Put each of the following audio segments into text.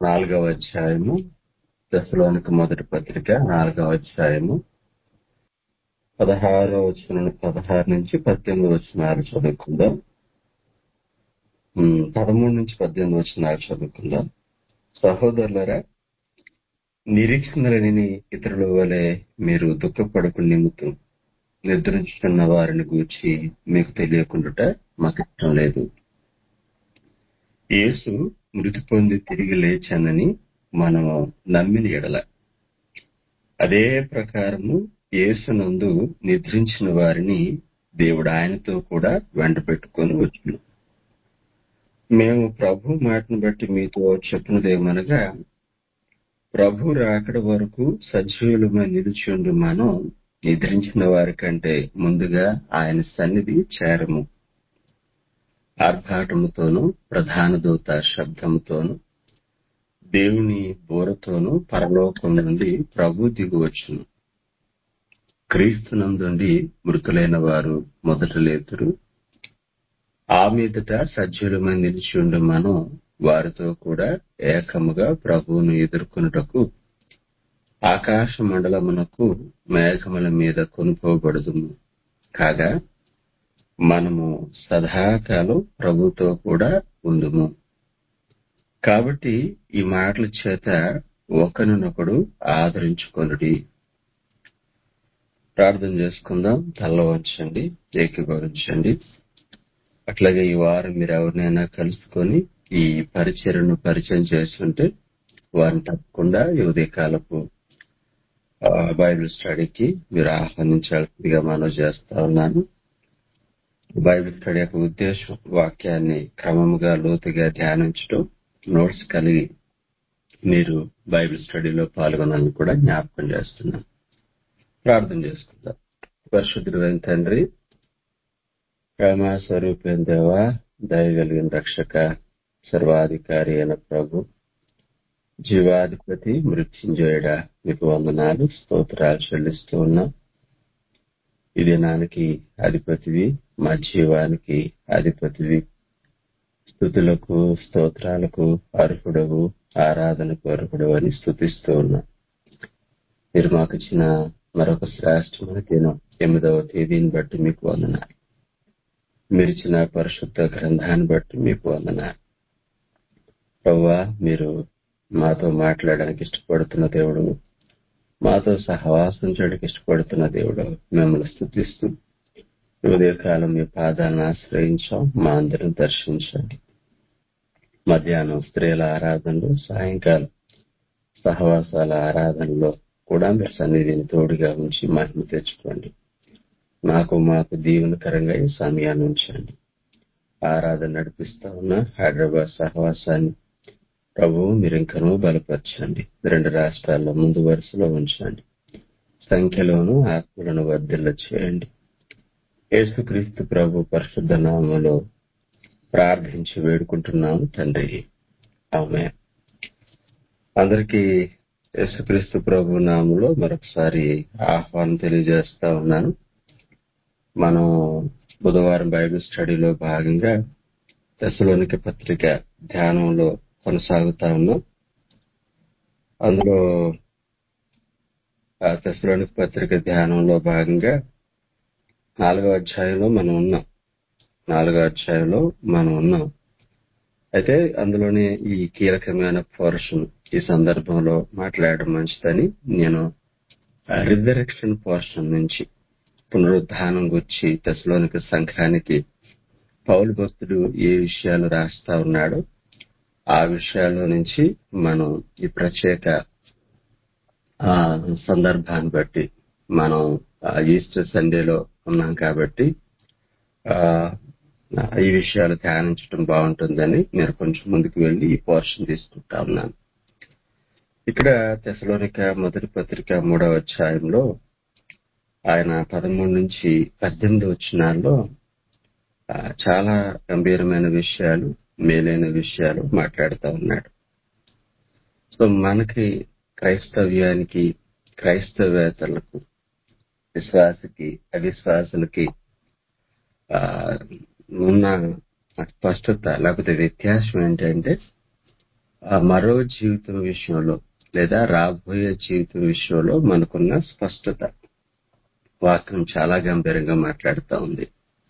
నాలుగవ అధ్యాయము దశలోనికి మొదటి పత్రిక నాలుగవ అధ్యాయము పదహారో వచ్చిన పదహారు నుంచి పద్దెనిమిది వచ్చినారు చదువుకుందాం ఉమ్, పదమూడు నుంచి పద్దెనిమిది వచ్చినారు చదువుకుందాం సహోదరులరా నిరీక్షణ లేని ఇతరుల వలె మీరు దుఃఖపడకు నిమిత్తం నిద్రించుతున్న వారిని గూర్చి మీకు తెలియకుండా మాకు ఇష్టం లేదు యేసు మృతి పొంది తిరిగి లేచానని మనము నమ్మిన ఎడల అదే ప్రకారము యేసునందు నిద్రించిన వారిని దేవుడు ఆయనతో కూడా వెంట పెట్టుకొని వచ్చును మేము ప్రభు మాటను బట్టి మీతో చెప్పినదేమనగా ప్రభు రాకడ వరకు సజీవులమై నిలిచిండు మనం నిద్రించిన వారి కంటే ముందుగా ఆయన సన్నిధి చేరము ఆర్భాటముతోనూ ప్రధాన దూత శబ్దముతోనూ దేవుని బోరతోనూ పరలోకం నుండి ప్రభు దిగువచ్చును క్రీస్తునందుండి మృతులైన వారు మొదట లేతురు ఆ మీదట సజ్జులమై నిలిచి ఉండి మనం వారితో కూడా ఏకముగా ప్రభువును ఎదుర్కొనుటకు ఆకాశ మండలమునకు మేఘముల మీద కొనుకోబడుదుము కాగా మనము సదాకాలం ప్రభుతో కూడా ఉందుము కాబట్టి ఈ మాటల చేత ఒకరినొకడు ఆదరించుకొనుడి ప్రార్థన చేసుకుందాం తల్ల వంచండి ఏకీభవించండి అట్లాగే ఈ వారం మీరు ఎవరినైనా కలుసుకొని ఈ పరిచయను పరిచయం చేస్తుంటే వారిని తప్పకుండా ఈ ఉదయకాలపు ఆ, బైబిల్ స్టడీకి మీరు ఆహ్వానించాల్సిందిగా మనవి చేస్తా ఉన్నాను బైబిల్ స్టడీ యొక్క ఉద్దేశం వాక్యాన్ని క్రమముగా లోతుగా ధ్యానించడం నోట్స్ కలిగి మీరు బైబిల్ స్టడీలో పాల్గొనాలని కూడా జ్ఞాపకం చేస్తున్నాను ప్రార్థన చేసుకుందాం పరిశుద్ధుడైన తండ్రి ప్రేమ స్వరూపేణ దేవ దయగలిగిన రక్షక సర్వాధికారి అయిన ప్రభు జీవాధిపతి మృత్యుంజయుడ మీకు వందనాలు స్తోత్రాలు చెల్లిస్తూ ఉన్నాం ఈ దినానికి అధిపతివి మా జీవానికి అధిపతివి స్థుతులకు స్తోత్రాలకు అర్హుడవు ఆరాధనకు అర్హుడు అని స్థుతిస్తూ ఉన్నాం మీరు మాకు ఇచ్చిన మరొక శ్రేష్టమైన దినం ఎనిమిదవ తేదీని బట్టి మీకు వందనాలు మీరు ఇచ్చిన పరిశుద్ధ గ్రంథాన్ని బట్టి మీకు వందనాలు ప్రవ్వా మీరు మాతో మాట్లాడడానికి ఇష్టపడుతున్న దేవుడు మాతో సహవాసం చేయడానికి ఇష్టపడుతున్న దేవుడు మిమ్మల్ని స్థుతిస్తూ ఈ ఉదయకాలం మీ పాదాలను ఆశ్రయించాం మా అందరం దర్శించండి మధ్యాహ్నం స్త్రీల ఆరాధనలో సాయంకాలం సహవాసాల ఆరాధనలో కూడా మీరు సన్నిధిని తోడుగా ఉంచి మహిమ తెచ్చుకోండి నాకు మాకు దీవెనకరంగా ఈ సమయాన్ని ఉంచండి ఆరాధన నడిపిస్తా ఉన్న హైదరాబాద్ సహవాసాన్ని ప్రభు మీరు ఇంకనూ బలపరచండి రెండు రాష్ట్రాల్లో ముందు వరుసలో ఉంచండి సంఖ్యలోను ఆత్మలను వర్ధిల్ల చేయండి యేసుక్రీస్తు ప్రభు పరిశుద్ధ నామములో ప్రార్థించి వేడుకుంటున్నాము తండ్రి ఆమె అందరికీ యేసుక్రీస్తు ప్రభు నామములో మరొకసారి ఆహ్వానం తెలియజేస్తా ఉన్నాను మనం బుధవారం బైబిల్ స్టడీలో భాగంగా దశలోనికి పత్రిక ధ్యానంలో కొనసాగుతా ఉన్నాం అందులో ఆ దశలోనికి పత్రిక ధ్యానంలో భాగంగా నాలుగో అధ్యాయంలో మనం ఉన్నాం నాలుగో అధ్యాయంలో మనం ఉన్నాం అయితే అందులోనే ఈ కీలకమైన పోర్షన్ ఈ సందర్భంలో మాట్లాడడం మంచిదని నేను రిజరెక్షన్ పోర్షన్ నుంచి పునరుద్ధానం గురించి దశలోనికి సంఘానికి పౌలు భక్తుడు ఏ విషయాలు రాస్తా ఉన్నాడో ఆ విషయాల్లో నుంచి మనం ఈ ప్రత్యేక ఆ, సందర్భాన్ని బట్టి మనం ఆ, ఈస్టర్ సండేలో ఉన్నాం కాబట్టి ఆ, ఈ విషయాలు ధ్యానించడం బాగుంటుందని నేను కొంచెం ముందుకు వెళ్లి ఈ పోర్షన్ తీసుకుంటా ఉన్నాను ఇక్కడ తెసలోనిక మొదటి పత్రిక మూడవ అధ్యాయంలో ఆయన పదమూడు నుంచి పద్దెనిమిది వచ్చినాల్లో ఆ, చాలా గంభీరమైన విషయాలు మేలైన విషయాలు మాట్లాడుతూ ఉన్నాడు సో మనకి క్రైస్తవ్యానికి క్రైస్తవేతలకు విశ్వాసకి అవిశ్వాసులకి ఆ, ఉన్న స్పష్టత లేకపోతే వ్యత్యాసం ఏంటంటే ఆ మరో జీవితం విషయంలో లేదా రాబోయే జీవితం విషయంలో మనకున్న స్పష్టత వాక్యం చాలా గంభీరంగా మాట్లాడుతూ ఉంది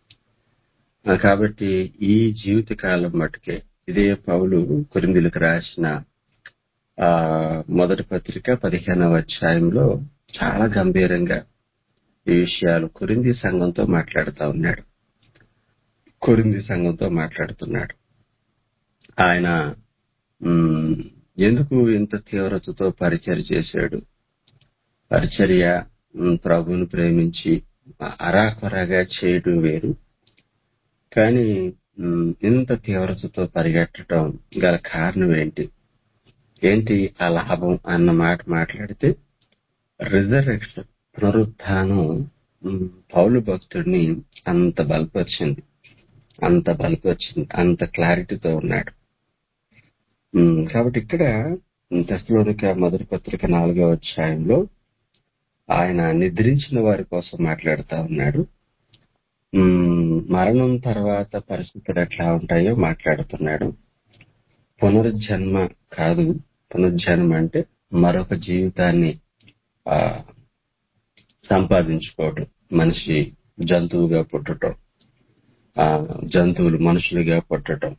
ఆ, కాబట్టి ఈ జీవిత కాలం మటుకే ఇదే పౌలు కొరిందులకు రాసిన ఆ మొదటి పత్రిక పదిహేనవ అధ్యాయంలో చాలా గంభీరంగా ఈ విషయాలు కొరింది సంఘంతో మాట్లాడుతూ ఉన్నాడు కొరింది సంఘంతో మాట్లాడుతున్నాడు ఆయన ఉమ్, ఎందుకు ఇంత తీవ్రతతో పరిచర్య చేశాడు పరిచర్య ఉమ్, ప్రభువుని ప్రేమించి అరాకొరగా చేయడం వేరు కానీ ఉమ్, ఇంత తీవ్రతతో పరిగెట్టడం గల కారణం ఏంటి ఏంటి ఆ లాభం అన్న మాట మాట్లాడితే రిజర్వేషన్ పునరుత్థానం ఉమ్, పౌలు భక్తుడిని అంత బలపరిచింది అంత బలపరిచింది అంత క్లారిటీతో ఉన్నాడు ఉమ్, కాబట్టి ఇక్కడ తెస్లోనిక మొదటి పత్రిక నాలుగో అధ్యాయంలో ఆయన నిద్రించిన వారి కోసం మాట్లాడుతా ఉన్నాడు ఉమ్, మరణం తర్వాత పరిస్థితులు ఎట్లా ఉంటాయో మాట్లాడుతున్నాడు పునరుజ్జన్మ కాదు పునరుజ్జన్మ అంటే మరొక జీవితాన్ని ఆ సంపాదించుకోవడం మనిషి జంతువుగా పుట్టడం ఆ జంతువులు మనుషులుగా పుట్టడం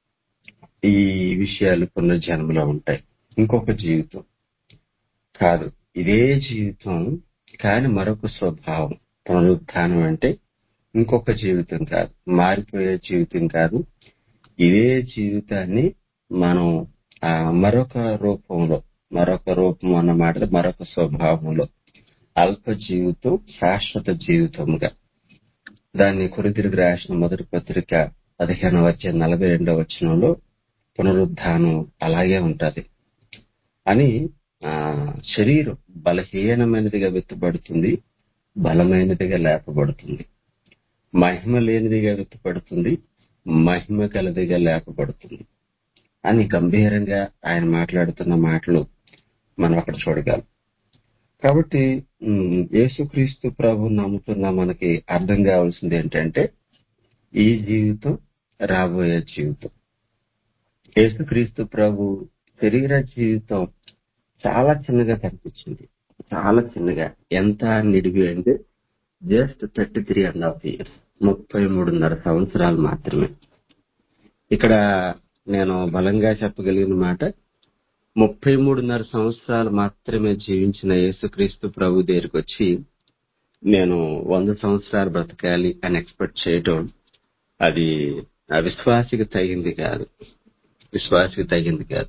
ఈ విషయాలు పునర్జన్మలో ఉంటాయి ఇంకొక జీవితం కాదు ఇదే జీవితం కానీ మరొక స్వభావం పునరుత్థానం అంటే ఇంకొక జీవితం కాదు మారిపోయే జీవితం కాదు ఇదే జీవితాన్ని మనం ఆ మరొక రూపంలో మరొక రూపం అన్నమాట మరొక స్వభావంలో అల్ప జీవితం శాశ్వత జీవితంగా దాన్ని కొరితిరిగి రాసిన మొదటి పత్రిక పదిహేనవ వచ్చే నలభై రెండవ వచనంలో పునరుద్ధానం అలాగే ఉంటది అని ఆ శరీరం బలహీనమైనదిగా వెత్తబడుతుంది బలమైనదిగా లేపబడుతుంది మహిమ లేనిదిగా వెత్తబడుతుంది మహిమ కలదిగా లేపబడుతుంది అని గంభీరంగా ఆయన మాట్లాడుతున్న మాటలు మనం అక్కడ చూడగలం కాబట్టి ఉమ్, యేసుక్రీస్తు ప్రభు నమ్ముతున్న మనకి అర్థం కావాల్సింది ఏంటంటే ఈ జీవితం రాబోయే జీవితం యేసుక్రీస్తు ప్రభు శరీర జీవితం చాలా చిన్నగా కనిపించింది చాలా చిన్నగా ఎంత నిడివి అంటే just thirty three and half years ముప్పై మూడున్నర సంవత్సరాలు మాత్రమే ఇక్కడ నేను బలంగా చెప్పగలిగిన మాట ముప్పై మూడున్నర సంవత్సరాలు మాత్రమే జీవించిన యేసుక్రీస్తు ప్రభు దగ్గరికి వచ్చి నేను వంద సంవత్సరాలు బ్రతకాలి అని ఎక్స్పెక్ట్ చేయటం అది ఆ విశ్వాసికి తగింది కాదు విశ్వాసికి తగింది కాదు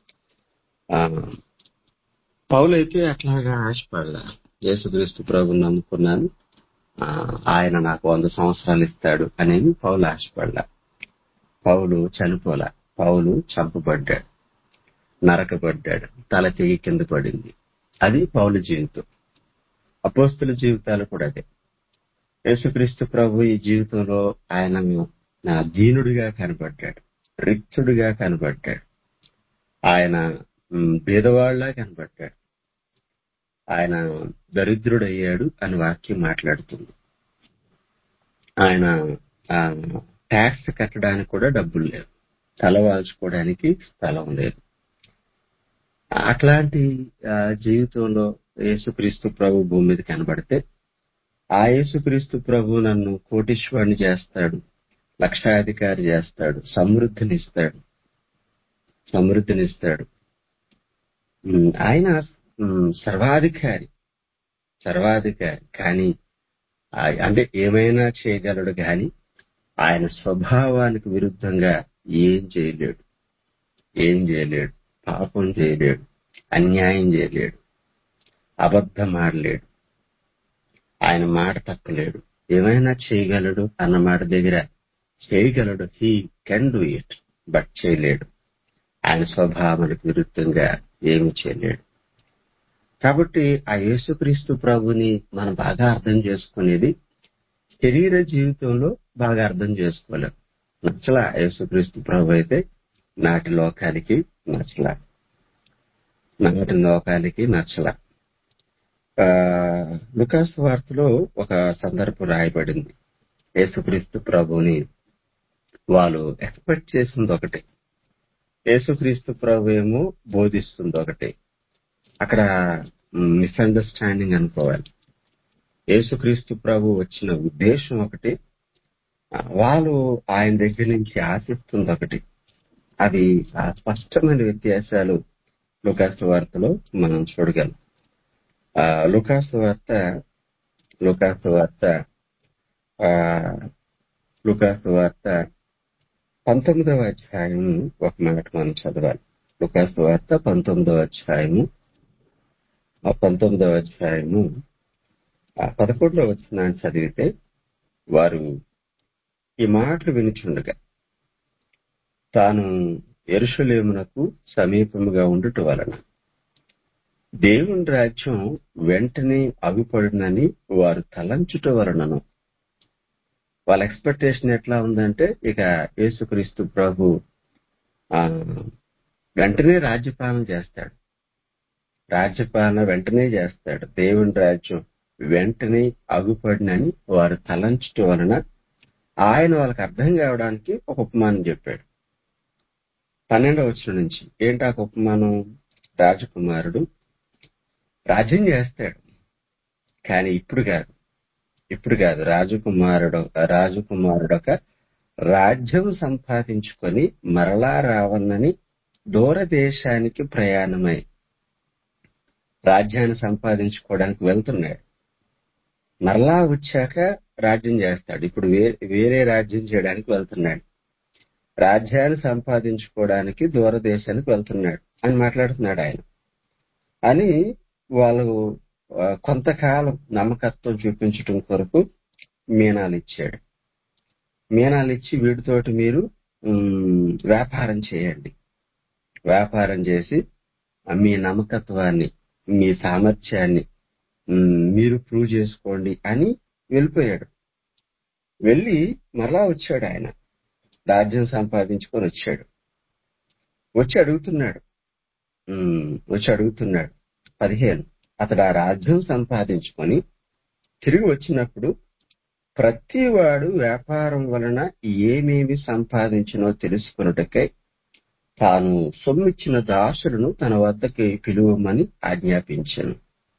ఆ, పౌలైతే అట్లాగా ఆశపడలా యేసుక్రీస్తు ప్రభు నమ్ముకున్నాను ఆ, ఆయన నాకు వంద సంవత్సరాలు ఇస్తాడు అనేది పౌలు ఆశపడలా పౌలు చనిపోలా పౌలు చంపబడ్డాడు నరకబడ్డాడు తల తెగి కింద పడింది అది పౌలు జీవితం అపోస్తుల జీవితాలు కూడా అదే యేసుక్రీస్తు ప్రభు ఈ జీవితంలో ఆయన నా దీనుడిగా కనబడ్డాడు రిక్తుడిగా కనబడ్డాడు ఆయన మ్, బీదవాళ్లా కనబడ్డాడు ఆయన దరిద్రుడయ్యాడు అని వాక్యం మాట్లాడుతుంది ఆయన ట్యాక్స్ కట్టడానికి కూడా డబ్బులు లేవు తల వాల్చుకోవడానికి స్థలం లేదు అట్లాంటి ఆ, జీవితంలో యేసుక్రీస్తు ప్రభు భూమి మీద కనబడితే ఆ యేసుక్రీస్తు ప్రభు నన్ను కోటీశ్వరుని చేస్తాడు లక్షాధికారి చేస్తాడు సమృద్ధినిస్తాడు సమృద్ధినిస్తాడు ఉమ్, ఆయన ఉమ్, సర్వాధికారి సర్వాధికారి కానీ ఆ- అంటే ఏమైనా చేయగలడు కానీ ఆయన స్వభావానికి విరుద్ధంగా ఏం చేయలేడు ఏం చేయలేడు పాపం చేయలేడు అన్యాయం చేయలేడు అబద్ధం ఆడలేడు ఆయన మాట తప్పలేడు ఏమైనా చేయగలడు అన్న మాట దగ్గర చేయగలడు he can do it but చేయలేడు ఆయన స్వభావానికి విరుద్ధంగా ఏమి చేయలేడు కాబట్టి ఆ యేసుక్రీస్తు ప్రభుని మనం బాగా అర్థం చేసుకునేది శరీర జీవితంలో బాగా అర్థం చేసుకోలేం నచ్చలా యేసుక్రీస్తు ప్రభు అయితే నాటి లోకానికి నచ్చలా నాటి లోకానికి నచ్చలా ఆ, లుకాస్ వార్తలో ఒక సందర్భం రాయబడింది యేసుక్రీస్తు ప్రభుని వాళ్ళు ఎక్స్పెక్ట్ చేసింది ఒకటి యేసుక్రీస్తు ప్రభు ఏమో బోధిస్తుంది ఒకటి అక్కడ మిస్అండర్స్టాండింగ్ అనుకోవాలి యేసుక్రీస్తు ప్రభు వచ్చిన ఉద్దేశం ఒకటి ఆ, వాళ్ళు ఆయన దగ్గర నుంచి ఆశిస్తుంది ఒకటి అవి ఆ స్పష్టమైన వ్యత్యాసాలు లుకాసు వార్తలో మనం చూడగలం ఆ, లుకాసు వార్త లుకాసు వార్త ఆ, లుకాసు వార్త పంతొమ్మిదవ అధ్యాయము ఒక మాట మనం చదవాలి లుకాసు వార్త పంతొమ్మిదవ అధ్యాయము ఆ పంతొమ్మిదవ అధ్యాయము ఆ పదకొండవ వచ్చిన చదివితే వారు ఈ మాటలు వినుచుండగా తాను ఎరుషలేమునకు సమీపముగా ఉండుట వలన దేవుని రాజ్యం వెంటనే అగుపడినని వారు తలంచుట వలనను వాళ్ళ ఎక్స్పెక్టేషన్ ఎట్లా ఉందంటే ఇక యేసుక్రీస్తు ప్రభు ఆ, వెంటనే రాజ్యపాలన చేస్తాడు రాజ్యపాలన వెంటనే చేస్తాడు దేవుని రాజ్యం వెంటనే అగుపడినని వారు తలంచుట వలన ఆయన వాళ్ళకి అర్థం కావడానికి ఒక ఉపమానం చెప్పాడు పన్నెండవ వచ్చిన నుంచి ఏంటి ఆ ఉపమానం రాజకుమారుడు రాజ్యం చేస్తాడు కానీ ఇప్పుడు కాదు ఇప్పుడు కాదు రాజకుమారుడు రాజకుమారుడు ఒక రాజ్యం సంపాదించుకొని మరలా రావన్నని దూరదేశానికి ప్రయాణమై రాజ్యాన్ని సంపాదించుకోవడానికి వెళ్తున్నాడు మరలా వచ్చాక రాజ్యం చేస్తాడు ఇప్పుడు వే- వేరే రాజ్యం చేయడానికి వెళ్తున్నాడు రాజ్యాన్ని సంపాదించుకోవడానికి దూరదేశానికి వెళ్తున్నాడు అని మాట్లాడుతున్నాడు ఆయన అని వాళ్ళు ఆ, కొంతకాలం నమ్మకత్వం చూపించటం కొరకు మీనాలు ఇచ్చాడు మీనాలు ఇచ్చి వీటితోటి మీరు ఉమ్, వ్యాపారం చేయండి వ్యాపారం చేసి ఆ, మీ నమ్మకత్వాన్ని మీ సామర్థ్యాన్ని ఉమ్, మీరు ప్రూవ్ చేసుకోండి అని వెళ్ళిపోయాడు వెళ్ళి మరలా వచ్చాడు ఆయన రాజ్యం సంపాదించుకొని వచ్చాడు వచ్చి అడుగుతున్నాడు ఉమ్, వచ్చి అడుగుతున్నాడు పదిహేను అతడు ఆ రాజ్యం సంపాదించుకొని తిరిగి వచ్చినప్పుడు ప్రతివాడు వ్యాపారం వలన ఏమేమి సంపాదించినో తెలుసుకొనుటకై తాను సొమ్మిచ్చిన దాసులను తన వద్దకి పిలువమని ఆజ్ఞాపించాను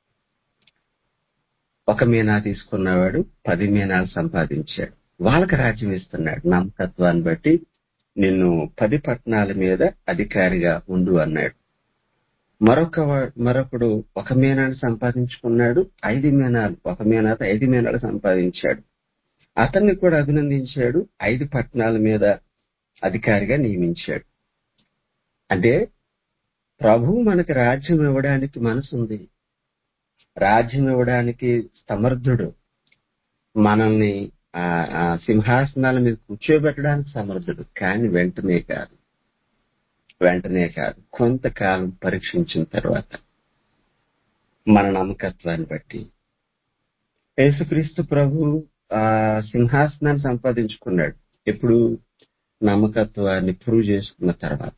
ఒక మీనా తీసుకున్నవాడు పది మీనాలు సంపాదించాడు వాళ్ళకి రాజ్యం ఇస్తున్నాడు నమ్మకత్వాన్ని బట్టి నిన్ను పది పట్టణాల మీద అధికారిగా ఉండు అన్నాడు మరొక వా- మరొకడు ఒక మీనాన్ని సంపాదించుకున్నాడు ఐదు మీనాలు ఒక మీనాతో ఐదు మీనాలు సంపాదించాడు అతన్ని కూడా అభినందించాడు ఐదు పట్టణాల మీద అధికారిగా నియమించాడు అంటే ప్రభు మనకి రాజ్యం ఇవ్వడానికి మనసుంది రాజ్యం ఇవ్వడానికి సమర్థుడు మనల్ని ఆ ఆ సింహాసనాల మీద కూర్చోబెట్టడానికి సమర్థుడు కానీ వెంటనే కాదు వెంటనే కాదు కొంతకాలం పరీక్షించిన తర్వాత మన నమ్మకత్వాన్ని బట్టి యేసుక్రీస్తు ప్రభు ఆ సింహాసనాన్ని సంపాదించుకున్నాడు ఎప్పుడు నమ్మకత్వాన్ని ప్రూవ్ చేసుకున్న తర్వాత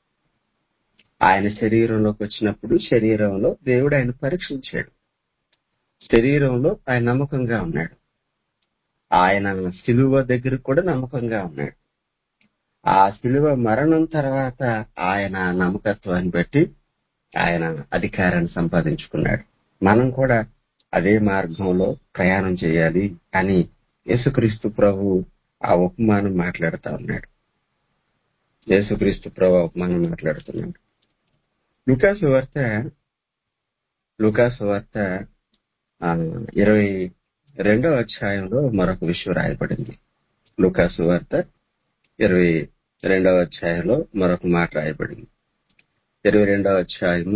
ఆయన శరీరంలోకి వచ్చినప్పుడు శరీరంలో దేవుడు ఆయన పరీక్షించాడు శరీరంలో ఆయన నమ్మకంగా ఉన్నాడు ఆయన శిలువ దగ్గర కూడా నమ్మకంగా ఉన్నాడు ఆ శిలువ మరణం తర్వాత ఆయన నమ్మకత్వాన్ని బట్టి ఆయన అధికారాన్ని సంపాదించుకున్నాడు మనం కూడా అదే మార్గంలో ప్రయాణం చేయాలి అని యేసుక్రీస్తు ప్రభు ఆ ఉపమానం మాట్లాడుతా ఉన్నాడు యేసుక్రీస్తు ప్రభు ఆ ఉపమానం మాట్లాడుతున్నాడు లుకాసు వార్త లుకాసు వార్త ఆ, ఇరవై రెండవ అధ్యాయంలో మరొక విషయం రాయబడింది లుకాసు వార్త ఇరవై రెండవ అధ్యాయంలో మరొక మాట రాయబడింది ఇరవై రెండవ అధ్యాయము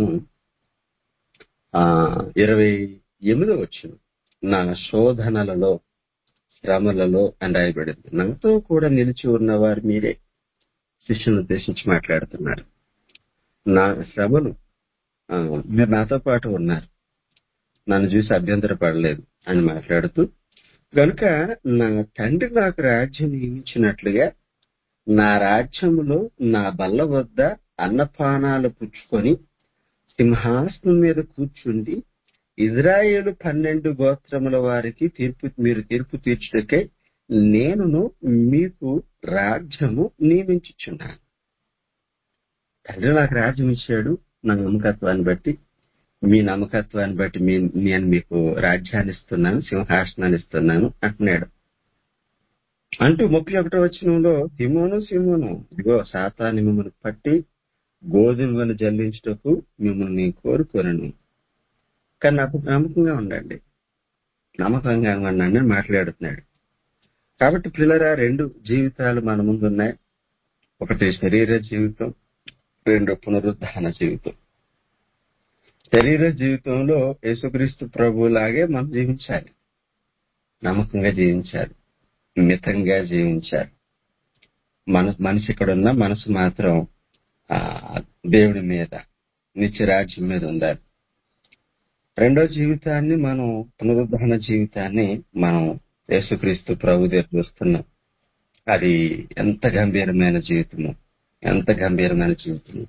ఆ ఇరవై ఎనిమిదో వచ్చిన నా శోధనలలో శ్రమలలో అని రాయబడింది నాతో కూడా నిలిచి ఉన్నవారు మీరే శిష్యుని ఉద్దేశించి మాట్లాడుతున్నారు నా శ్రమలు ఆ, మీరు నాతో పాటు ఉన్నారు నన్ను చూసి అభ్యంతర పడలేదు అని మాట్లాడుతూ గనుక నా తండ్రి నాకు రాజ్యం నియమించినట్లుగా నా రాజ్యములో నా బల్ల వద్ద అన్నపానాలు పుచ్చుకొని సింహాసనం మీద కూర్చుండి ఇజ్రాయేలు పన్నెండు గోత్రముల వారికి తీర్పు మీరు తీర్పు తీర్చుటకై నేనును మీకు రాజ్యము నియమించుచున్నాను తండ్రి నాకు రాజ్యం ఇచ్చాడు నా నమ్మకత్వాన్ని బట్టి మీ నమ్మకత్వాన్ని బట్టి మీ నేను మీకు రాజ్యాన్ని ఇస్తున్నాను సింహాసనాన్ని ఇస్తున్నాను అంటున్నాడు అంటూ ముప్పై ఒకటో వచ్చినంలో సిమోను సిమోను ఇగో సాతాన్ని మిమ్మల్ని పట్టి గోధుమలను జల్లించుటకు మిమ్మల్ని కోరుకోరను కానీ నాకు నమ్మకంగా ఉండండి నమ్మకంగా ఉండండి అని మాట్లాడుతున్నాడు కాబట్టి పిల్లరా రెండు జీవితాలు మన ముందు ఉన్నాయి ఒకటి శరీర జీవితం రెండు పునరుద్ధాన జీవితం శరీర జీవితంలో యేసుక్రీస్తు ప్రభులాగే మనం జీవించాలి నమ్మకంగా జీవించాలి మితంగా జీవించాలి మన మనిషి ఇక్కడ ఉన్న మనసు మాత్రం ఆ దేవుడి మీద నిత్యరాజ్యం మీద ఉండాలి రెండో జీవితాన్ని మనం పునరుద్ధరణ జీవితాన్ని మనం యేసుక్రీస్తు ప్రభు దగ్గర చూస్తున్నాం అది ఎంత గంభీరమైన జీవితము ఎంత గంభీరమైన జీవితము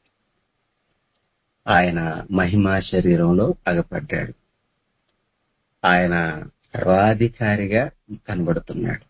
ఆయన మహిమా శరీరంలో అగపడ్డాడు ఆయన సర్వాధికారిగా కనబడుతున్నాడు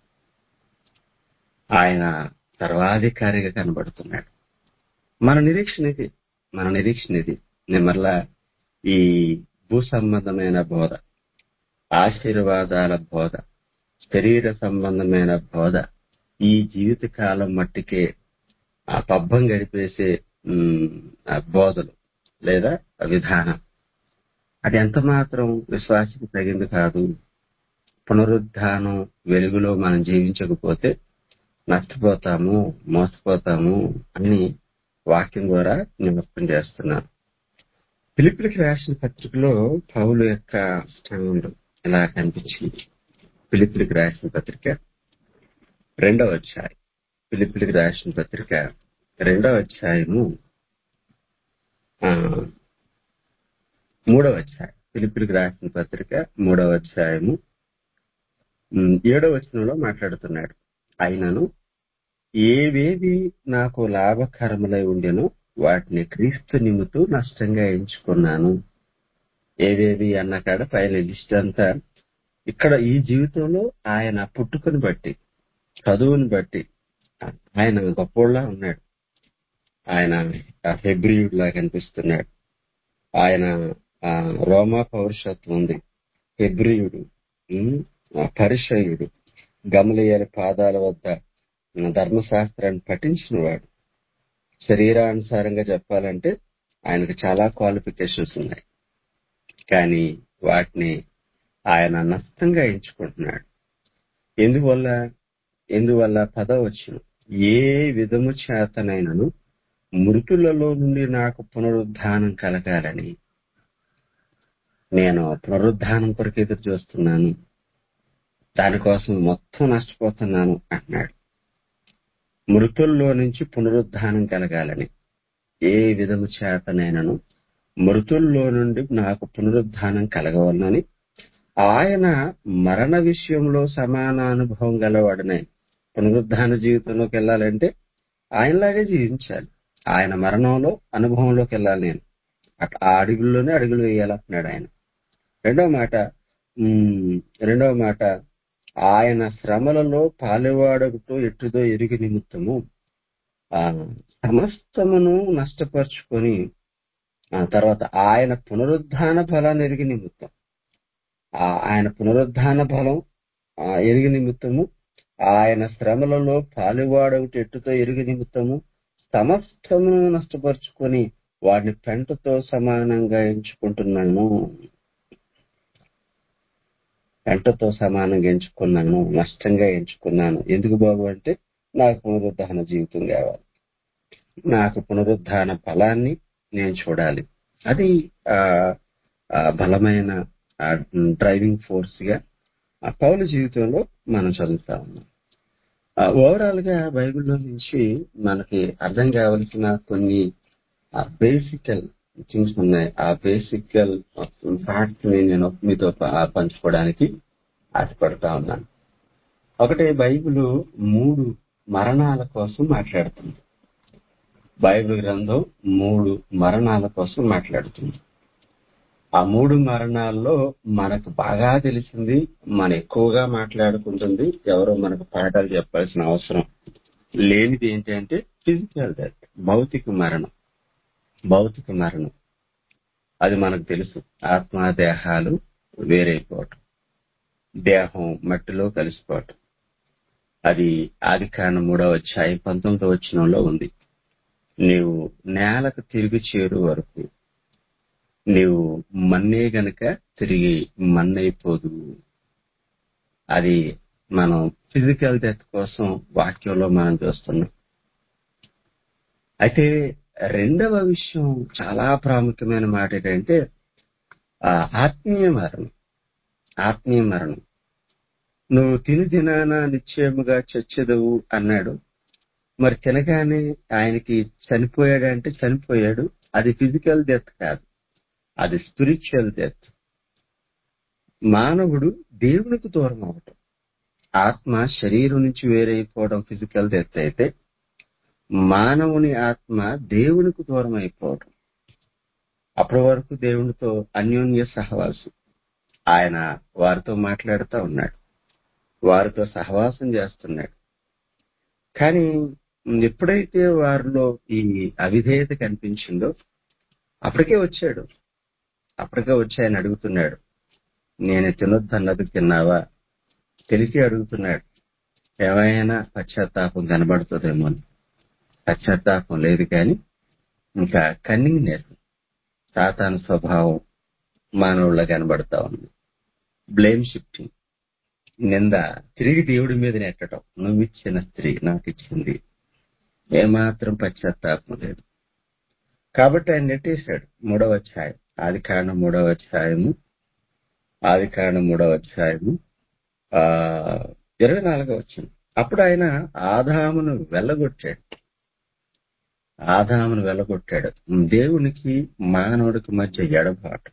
ఆయన సర్వాధికారిగా కనబడుతున్నాడు మన నిరీక్షణ ఇది మన నిరీక్షణ ఇది నేను మరలా ఈ భూ సంబంధమైన బోధ ఆశీర్వాదాల బోధ శరీర సంబంధమైన బోధ ఈ జీవిత కాలం మట్టికే ఆ పబ్బం గడిపేసే ఉమ్, ఆ బోధలు లేదా ఆ విధానం అది ఎంత మాత్రం విశ్వాసకి తగింది కాదు పునరుద్ధానం వెలుగులో మనం జీవించకపోతే నష్టపోతాము మోసపోతాము అని వాక్యం ద్వారా జ్ఞాపకం చేస్తున్నాను పిలిపిలికి రాసిన పత్రికలో పౌలు యొక్క స్టాండ్ ఇలా కనిపించింది పిలిపిలికి రాసిన పత్రిక రెండవ అధ్యాయం పిలిపిలికి రాసిన పత్రిక రెండవ అధ్యాయము ఆ, మూడవ అధ్యాయం పిలిపిలికి రాసిన పత్రిక మూడవ అధ్యాయము ఉమ్, ఏడవ వచనంలో మాట్లాడుతున్నాడు అయినను ఏవేవి నాకు లాభకరములై ఉండెనో వాటిని క్రీస్తు నిమిత్తు నష్టంగా ఎంచుకున్నాను ఏవేవి అన్న కాడ పైన లిస్ట్ అంతా ఇక్కడ ఈ జీవితంలో ఆయన పుట్టుకను బట్టి చదువుని బట్టి ఆయన గొప్పోళ్ళ ఉన్నాడు ఆయన హెబ్రియుడిలా కనిపిస్తున్నాడు ఆయన ఆ, రోమా పౌరుషత్వం ఉంది హెబ్రియుడు ఉమ్, ఆ, పరిచయుడు గమలియల పాదాల వద్ద ధర్మశాస్త్రాన్ని పఠించిన వాడు శరీరానుసారంగా చెప్పాలంటే ఆయనకు చాలా క్వాలిఫికేషన్స్ ఉన్నాయి కానీ వాటిని ఆయన నష్టంగా ఎంచుకుంటున్నాడు ఎందువల్ల ఎందువల్ల పదవచ్చు ఏ విధము చేతనైనను మృతులలో నుండి నాకు పునరుద్ధానం కలగాలని నేను పునరుద్ధానం కొరకు ఎదురు చూస్తున్నాను దానికోసం మొత్తం నష్టపోతున్నాను అంటున్నాడు మృతుల్లో నుంచి పునరుద్ధానం కలగాలని ఏ విధము చేతనైనను మృతుల్లో నుండి నాకు పునరుద్ధానం కలగవలనని ఆయన మరణ విషయంలో సమాన అనుభవం గలవాడనే పునరుద్ధాన జీవితంలోకి వెళ్ళాలంటే ఆయనలాగే జీవించాలి ఆయన మరణంలో అనుభవంలోకి వెళ్ళాలి నేను అట్లా ఆ అడుగుల్లోనే అడుగులు వేయాలంటున్నాడు ఆయన రెండవ మాట ఉమ్, రెండవ మాట ఆయన శ్రమలలో పాలువాడకుతో ఎట్టుదో ఎరిగి నిమిత్తము ఆ సమస్తమును నష్టపరుచుకొని ఆ తర్వాత ఆయన పునరుద్ధాన బలాన్ని ఎరిగి నిమిత్తం ఆ ఆయన పునరుద్ధాన బలం ఆ, ఎరిగి నిమిత్తము ఆయన శ్రమలలో పాలువాడొకటి ఎట్టుతో ఎరిగి నిమిత్తము సమస్తమును నష్టపరుచుకొని వాడిని పెంటతో సమానంగా ఎంచుకుంటున్నాను పెంటతో సమానంగా ఎంచుకున్నాను నష్టంగా ఎంచుకున్నాను ఎందుకు బాబు అంటే నాకు పునరుద్ధాన జీవితం కావాలి నాకు పునరుద్ధాన ఫలాన్ని నేను చూడాలి అది ఆ ఆ బలమైన డ్రైవింగ్ ఫోర్స్ గా ఆ పౌల జీవితంలో మనం చదువుతా ఉన్నాం ఓవరాల్ గా బైబిల్లో నుంచి మనకి అర్థం కావలసిన కొన్ని బేసికల్ థింగ్స్ ఉన్నాయి ఆ బేసికల్ ఫ్యాక్ట్స్ ని నేను మీతో ప- పంచుకోవడానికి ఆశపడతా ఉన్నాను ఒకటి బైబిల్ మూడు మరణాల కోసం మాట్లాడుతుంది బైబిల్ గ్రంథం మూడు మరణాల కోసం మాట్లాడుతుంది ఆ మూడు మరణాల్లో మనకు బాగా తెలిసింది మన ఎక్కువగా మాట్లాడుకుంటుంది ఎవరో మనకు పాఠాలు చెప్పాల్సిన అవసరం లేనిది ఏంటంటే ఫిజికల్ డెత్ భౌతిక మరణం భౌతిక మరణం అది మనకు తెలుసు ఆత్మ దేహాలు వేరైపోవటం దేహం మట్టిలో కలిసిపోవటం అది ఆది కాండం మూడవ అధ్యాయం పంతొమ్మిదవ వచనంలో ఉంది నీవు నేలకు తిరిగి చేరు వరకు నీవు మన్నే గనక తిరిగి మన్నైపోదు అది మనం ఫిజికల్ డెత్ కోసం వాక్యంలో మనం చూస్తున్నాం అయితే రెండవ విషయం చాలా ప్రాముఖ్యమైన మాట ఏంటంటే ఆ ఆత్మీయ మరణం ఆత్మీయ మరణం నువ్వు తిని దినాన నిశ్చయముగా చచ్చెదవు అన్నాడు మరి తినగానే ఆయనకి చనిపోయాడంటే చనిపోయాడు అది ఫిజికల్ డెత్ కాదు అది స్పిరిచువల్ డెత్ మానవుడు దేవునికి దూరం అవటం ఆత్మ శరీరం నుంచి వేరైపోవడం ఫిజికల్ డెత్ అయితే మానవుని ఆత్మ దేవునికి దూరం అయిపోవడం అప్పటి వరకు దేవునితో అన్యోన్య సహవాసం ఆయన వారితో మాట్లాడుతూ ఉన్నాడు వారితో సహవాసం చేస్తున్నాడు కానీ ఎప్పుడైతే వారిలో ఈ అవిధేయత కనిపించిందో అప్పటికే వచ్చాడు అప్పటికే వచ్చి ఆయన అడుగుతున్నాడు నేను తినొద్దన్నది తిన్నావా తెలిసి అడుగుతున్నాడు ఏమైనా పశ్చాత్తాపం కనబడుతుందేమో అని పశ్చాత్తాపం లేదు కానీ ఇంకా కన్నింగ్నెస్ సాతాను స్వభావం మానవుల్లో కనబడతా ఉంది బ్లేమ్ షిఫ్టింగ్ నింద తిరిగి దేవుడి మీద నెట్టడం నువ్వు ఇచ్చిన స్త్రీ నాకు ఇచ్చింది ఏమాత్రం పశ్చాత్తాపం లేదు కాబట్టి ఆయన నెట్టేశాడు మూడవ అధ్యాయం ఆది కాండం మూడవ అధ్యాయము ఆది కాండం మూడవ అధ్యాయము ఆ ఇరవై నాలుగో వచ్చింది అప్పుడు ఆయన ఆదామును వెళ్ళగొట్టాడు ఆదామును వెళ్ళగొట్టాడు దేవునికి మానవుడికి మధ్య ఎడబాటు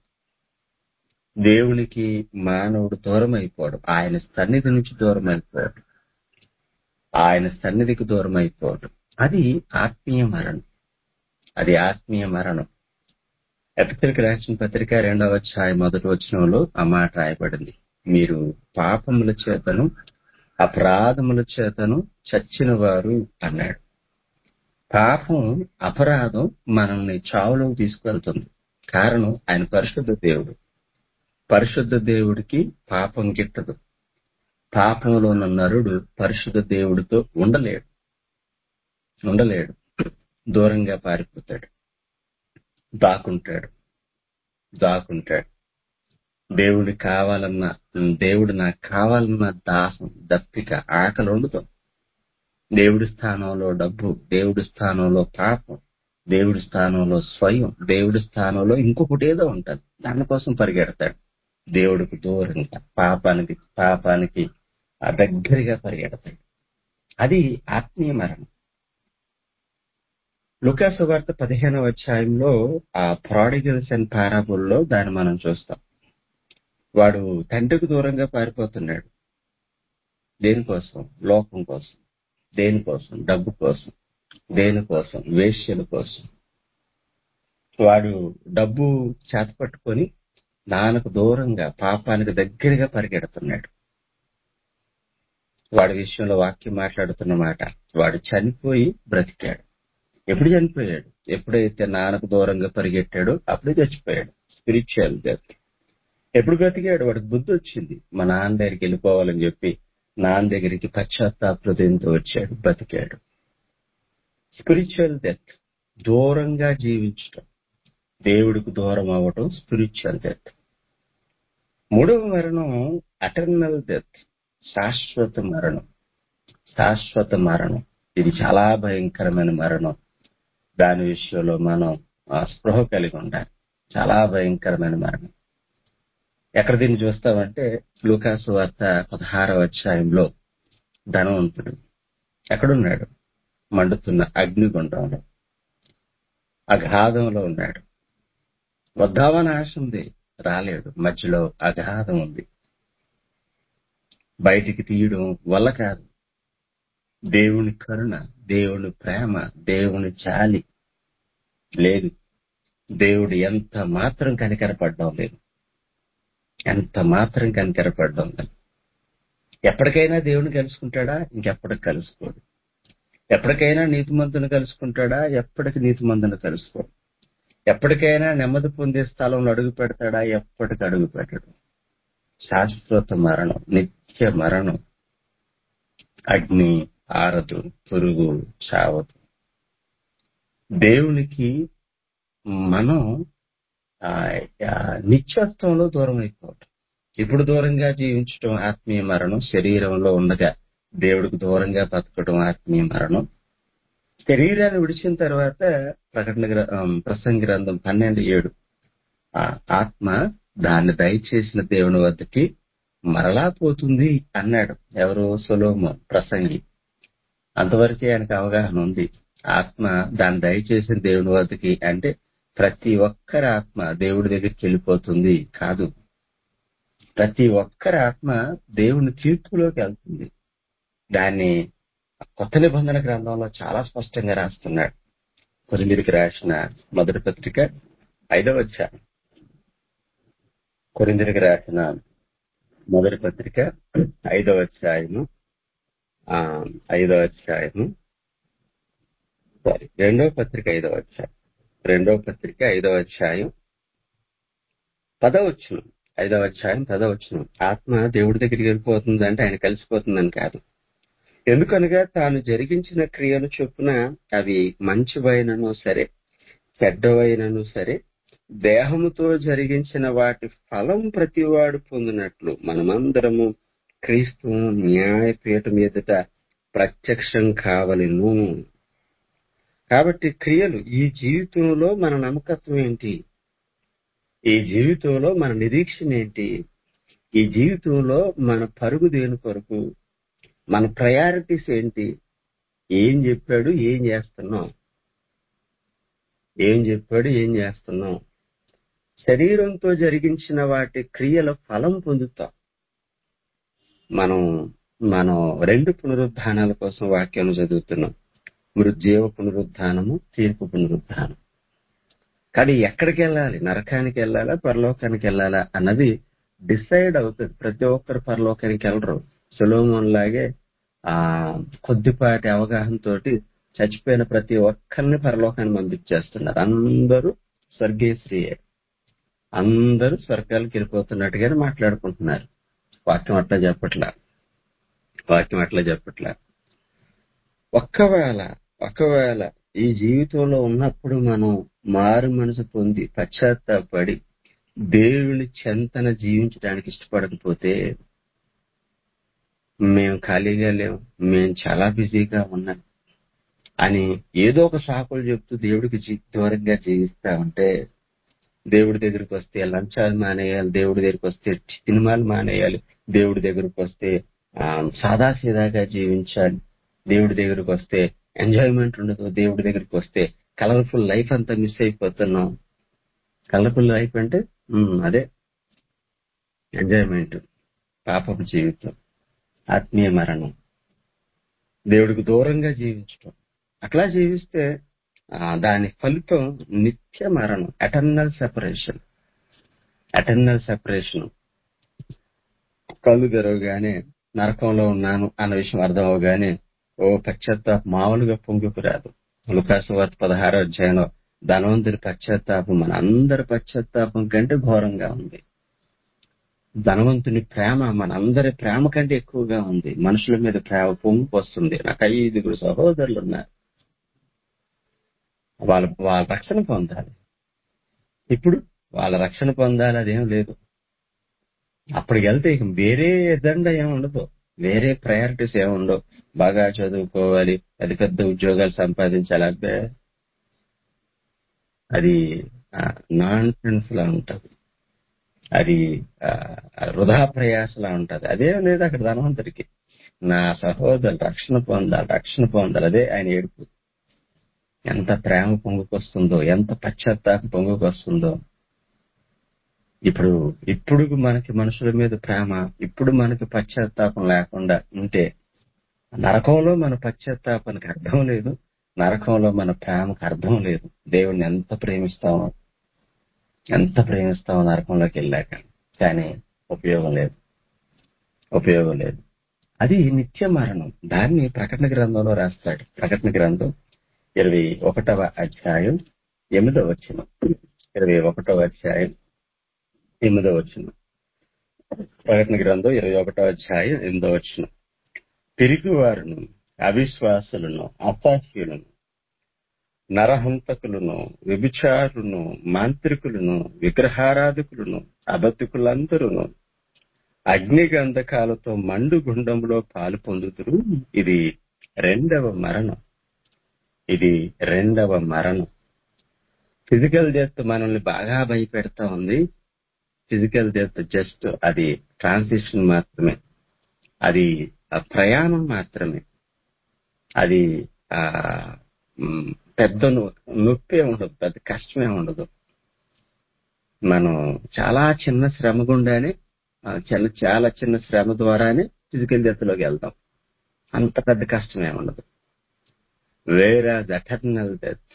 దేవునికి మానవుడు దూరం అయిపోవడం ఆయన సన్నిధి నుంచి దూరం అయిపోవడం ఆయన సన్నిధికి దూరం అయిపోవడం అది ఆత్మీయ మరణం అది ఆత్మీయ మరణం ఎపికల్కి రాసిన పత్రిక రెండవ అధ్యాయం మొదటి వచనంలో ఆ మాట రాయబడింది మీరు పాపముల చేతను అపరాధముల చేతను చచ్చిన వారు అన్నాడు పాపం అపరాధం మనల్ని చావులోకి తీసుకెళ్తుంది కారణం ఆయన పరిశుద్ధ దేవుడు పరిశుద్ధ దేవుడికి పాపం గిట్టదు పాపంలో ఉన్న నరుడు పరిశుద్ధ దేవుడితో ఉండలేడు ఉండలేడు దూరంగా పారిపోతాడు దాక్కుంటాడు దాక్కుంటాడు దేవుడు కావాలన్న దేవుడు నాకు కావాలన్న దాహం దప్పిక ఆకలి ఉండదు దేవుడి స్థానంలో డబ్బు దేవుడి స్థానంలో పాపం దేవుడి స్థానంలో స్వయం దేవుడి స్థానంలో ఇంకొకటి ఏదో ఉంటుంది దానికోసం పరిగెడతాడు దేవుడికి దూరంగా పాపానికి పాపానికి ఆ దగ్గరగా పరిగెడతాడు అది ఆత్మీయ మరణం లుకాసు వార్త పదిహేనవ అధ్యాయంలో ఆ ప్రాడిగల్స్ అండ్ పారాబుల్లో దాన్ని మనం చూస్తాం వాడు తండ్రికి దూరంగా పారిపోతున్నాడు దేనికోసం లోకం కోసం దేనికోసం డబ్బు కోసం దేనికోసం వేశ్యల కోసం వాడు డబ్బు చేతపట్టుకొని నాన్నకు దూరంగా పాపానికి దగ్గరగా పరిగెడుతున్నాడు వాడి విషయంలో వాక్యం మాట్లాడుతున్న మాట వాడు చనిపోయి బ్రతికాడు ఎప్పుడు చనిపోయాడు ఎప్పుడైతే నాన్నకు దూరంగా పరిగెట్టాడో అప్పుడే చచ్చిపోయాడు స్పిరిచువల్ డెత్ ఎప్పుడు బ్రతికాడు వాడికి బుద్ధి వచ్చింది మా నాన్న దగ్గరికి వెళ్ళిపోవాలని చెప్పి నాన్న దగ్గరికి పశ్చాత్తాప హృదయంతో వచ్చాడు బతికాడు స్పిరిచువల్ డెత్ దూరంగా జీవించటం దేవుడికి దూరం అవ్వటం స్పిరిచువల్ డెత్ మూడవ మరణం అటర్నల్ డెత్ శాశ్వత మరణం శాశ్వత మరణం ఇది చాలా భయంకరమైన మరణం దాని విషయంలో మనం ఆ, స్పృహ కలిగి ఉండాలి చాలా భయంకరమైన మరణం ఎక్కడ దీన్ని చూస్తామంటే లూకాసు వార్త పదహారవ అధ్యాయంలో ధనవంతుడు ఎక్కడున్నాడు మండుతున్న అగ్నిగుండంలో అగాధంలో ఉన్నాడు వద్దామని ఆశ ఉంది రాలేడు మధ్యలో అగాధం ఉంది బయటికి తీయడం వల్ల కాదు దేవుని కరుణ దేవుని ప్రేమ దేవుని చాలి లేదు దేవుడు ఎంత మాత్రం కనికరపడ్డం లేదు ఎంత మాత్రం కనికరపడ్డం లేదు ఎప్పటికైనా దేవుని కలుసుకుంటాడా ఇంకెప్పటికి కలుసుకోడు ఎప్పటికైనా నీతిమంతుని కలుసుకుంటాడా ఎప్పటికి నీతిమంతుని కలుసుకోడు ఎప్పటికైనా నెమ్మది పొందే స్థలంలో అడుగు పెడతాడా ఎప్పటికి అడుగు పెట్టడు శాశ్వత మరణం నిత్య మరణం అగ్ని ఆరదు పురుగు చావదు దేవునికి మనం ఆ, ఆ, నిత్యత్వంలో దూరం అయిపోవటం ఇప్పుడు దూరంగా జీవించడం ఆత్మీయ మరణం శరీరంలో ఉండగా దేవుడికి దూరంగా బతకడం ఆత్మీయ మరణం శరీరాన్ని విడిచిన తర్వాత ప్రకటన గ్ర- ఆ, ప్రసంగి గ్రంథం పన్నెండు ఏడు ఆ ఆత్మ దాన్ని దయచేసిన దేవుని వద్దకి మరలా పోతుంది అన్నాడు ఎవరు సొలోమో ప్రసంగి అంతవరకే ఆయనకు అవగాహన ఉంది ఆత్మ దాన్ని దయచేసిన దేవుని వద్దకి అంటే ప్రతి ఒక్కరి ఆత్మ దేవుడి దగ్గరికి వెళ్ళిపోతుంది కాదు ప్రతి ఒక్కరి ఆత్మ దేవుని తీర్పులోకి వెళ్తుంది దాన్ని కొత్త నిబంధన గ్రంథంలో చాలా స్పష్టంగా రాస్తున్నాడు కొరిందిరికి రాసిన మొదటి పత్రిక ఐదవ అధ్యాయం కొరిందిరికి రాసిన మొదటి పత్రిక ఐదవ అధ్యాయము ఆ, ఐదవ అధ్యాయము సారీ రెండవ పత్రిక ఐదవ అధ్యాయం రెండవ పత్రిక ఐదవ అధ్యాయం పదవచ్చును ఐదవ అధ్యాయం పదవచ్చును ఆత్మ దేవుడి దగ్గరికి వెళ్ళిపోతుంది అంటే ఆయన కలిసిపోతుందని కాదు ఎందుకనగా తాను జరిగించిన క్రియలు చొప్పున అవి మంచివైనను సరే చెడ్డవైనను సరే దేహముతో జరిగించిన వాటి ఫలం ప్రతివాడు పొందినట్లు మనమందరము క్రీస్తు న్యాయపీఠం ఎదుట ప్రత్యక్షం కావలను కాబట్టి క్రియలు ఈ జీవితంలో మన నమ్మకత్వం ఏంటి ఈ జీవితంలో మన నిరీక్షణ ఏంటి ఈ జీవితంలో మన పరుగు దేని కొరకు మన ప్రయారిటీస్ ఏంటి ఏం చెప్పాడు ఏం చేస్తున్నాం ఏం చెప్పాడు ఏం చేస్తున్నాం శరీరంతో జరిగించిన వాటి క్రియల ఫలం పొందుతాం మనం మనం రెండు పునరుద్ధానాల కోసం వాక్యాన్ని చదువుతున్నాం మృత్జీవ పునరుద్ధానము తీర్పు పునరుద్ధానం కానీ ఎక్కడికి వెళ్ళాలి నరకానికి వెళ్ళాలా పరలోకానికి వెళ్ళాలా అన్నది డిసైడ్ అవుతుంది ప్రతి ఒక్కరు పరలోకానికి వెళ్ళరు సులోమోన్ లాగే ఆ కొద్దిపాటి అవగాహనతోటి చచ్చిపోయిన ప్రతి ఒక్కరిని పరలోకాన్ని పంపించేస్తున్నారు అందరూ స్వర్గీయశ్రీయే అందరూ స్వర్గాలకు వెళ్ళిపోతున్నట్టుగానే మాట్లాడుకుంటున్నారు వాక్యం అట్లా చెప్పట్లా వాక్యం అట్లా చెప్పట్లా ఒక్కవేళ ఒకవేళ ఈ జీవితంలో ఉన్నప్పుడు మనం మారు మనసు పొంది పశ్చాత్తాపడి దేవుని చెంతన జీవించడానికి ఇష్టపడకపోతే మేము ఖాళీగా లేవు మేము చాలా బిజీగా ఉన్నాం అని ఏదో ఒక సాకులు చెప్తూ దేవుడికి జీ- దూరంగా జీవిస్తా ఉంటే దేవుడి దగ్గరికి వస్తే లంచాలు మానేయాలి దేవుడి దగ్గరికి వస్తే సినిమాలు మానేయాలి దేవుడి దగ్గరికి వస్తే ఆ, సాదాసీదాగా జీవించాలి దేవుడి దగ్గరికి వస్తే ఎంజాయ్మెంట్ ఉండదు దేవుడి దగ్గరికి వస్తే కలర్ఫుల్ లైఫ్ అంతా మిస్ అయిపోతున్నాం కలర్ఫుల్ లైఫ్ అంటే ఉమ్, అదే ఎంజాయ్మెంట్ పాపపు జీవితం ఆత్మీయ మరణం దేవుడికి దూరంగా జీవించడం అట్లా జీవిస్తే ఆ, దాని ఫలితం నిత్య మరణం ఎటర్నల్ సెపరేషన్ ఎటర్నల్ సెపరేషన్ కళ్ళు తెరవగానే నరకంలో ఉన్నాను అన్న విషయం అర్థం అవగానే ఓ పశ్చాత్తాపం మామూలుగా పొంగిపు రాదు లుకాసు వార్త పదహారో అధ్యాయంలో ధనవంతుడి పశ్చాత్తాపం మన అందరి పశ్చాత్తాపం కంటే ఘోరంగా ఉంది ధనవంతుని ప్రేమ మన అందరి ప్రేమ కంటే ఎక్కువగా ఉంది మనుషుల మీద ప్రేమ పొంగు వస్తుంది నాకు ఐదుగురు సహోదరులు ఉన్నారు వాళ్ళ వాళ్ళ రక్షణ పొందాలి ఇప్పుడు వాళ్ళ రక్షణ పొందాలి అదేం లేదు అప్పటికి వెళ్తే ఇక వేరే ఎజెండా ఏమి ఉండదు వేరే ప్రయారిటీస్ ఏమి ఉండవు బాగా చదువుకోవాలి పెద్ద పెద్ద ఉద్యోగాలు సంపాదించాలి అబ్బే అది నాన్ సెన్స్ లా ఉంటది అది ఆ, వృధా ప్రయాసలా ఉంటది అదేం లేదు అక్కడ ధనవంతుడికి నా సహోదరులు రక్షణ పొందాలి రక్షణ పొందాలి అదే ఆయన ఏడుపు ఎంత ప్రేమ పొంగుకొస్తుందో ఎంత పశ్చాత్తాపం పొంగుకొస్తుందో ఇప్పుడు ఇప్పుడు మనకి మనుషుల మీద ప్రేమ ఇప్పుడు మనకి పశ్చాత్తాపం లేకుండా ఉంటే నరకంలో మన పశ్చాత్తాపానికి అర్థం లేదు నరకంలో మన ప్రేమకు అర్థం లేదు దేవుణ్ణి ఎంత ప్రేమిస్తామో ఎంత ప్రేమిస్తామో నరకంలోకి వెళ్ళాక కానీ ఉపయోగం లేదు ఉపయోగం లేదు అది నిత్య మరణం దాన్ని ప్రకటన గ్రంథంలో రాస్తాడు ప్రకటన గ్రంథం ఇరవై ఒకటవ అధ్యాయం ఎనిమిదో వచ్చిన ఇరవై ఒకటో అధ్యాయం ఎనిమిదో వచ్చిన ప్రకటన గ్రంథం ఇరవై ఒకటో అధ్యాయం ఎనిమిదో వచ్చిన తిరుగువారును అవిశ్వాసులను అసాహ్యులను నరహంతకులను వ్యభిచారులను మాంత్రికులను విగ్రహారాధకులను అబద్ధికులందరూ అగ్ని గంధకాలతో మండు గుండంలో పాలు పొందుతురు ఇది రెండవ మరణం ఇది రెండవ మరణం ఫిజికల్ డెత్ మనల్ని బాగా భయపెడతా ఉంది ఫిజికల్ డెత్ జస్ట్ అది ట్రాన్సిషన్ మాత్రమే అది ఆ ప్రయాణం మాత్రమే అది ఆ మ్, పెద్ద నొ- నొప్పే ఉండదు పెద్ద కష్టమే ఉండదు మనం చాలా చిన్న శ్రమ గుండానే ఆ, చిన్న చాలా చిన్న శ్రమ ద్వారానే ఫిజికల్ డెత్ లోకి వెళ్తాం అంత పెద్ద కష్టమే ఉండదు వేరే ఎటర్నల్ డెత్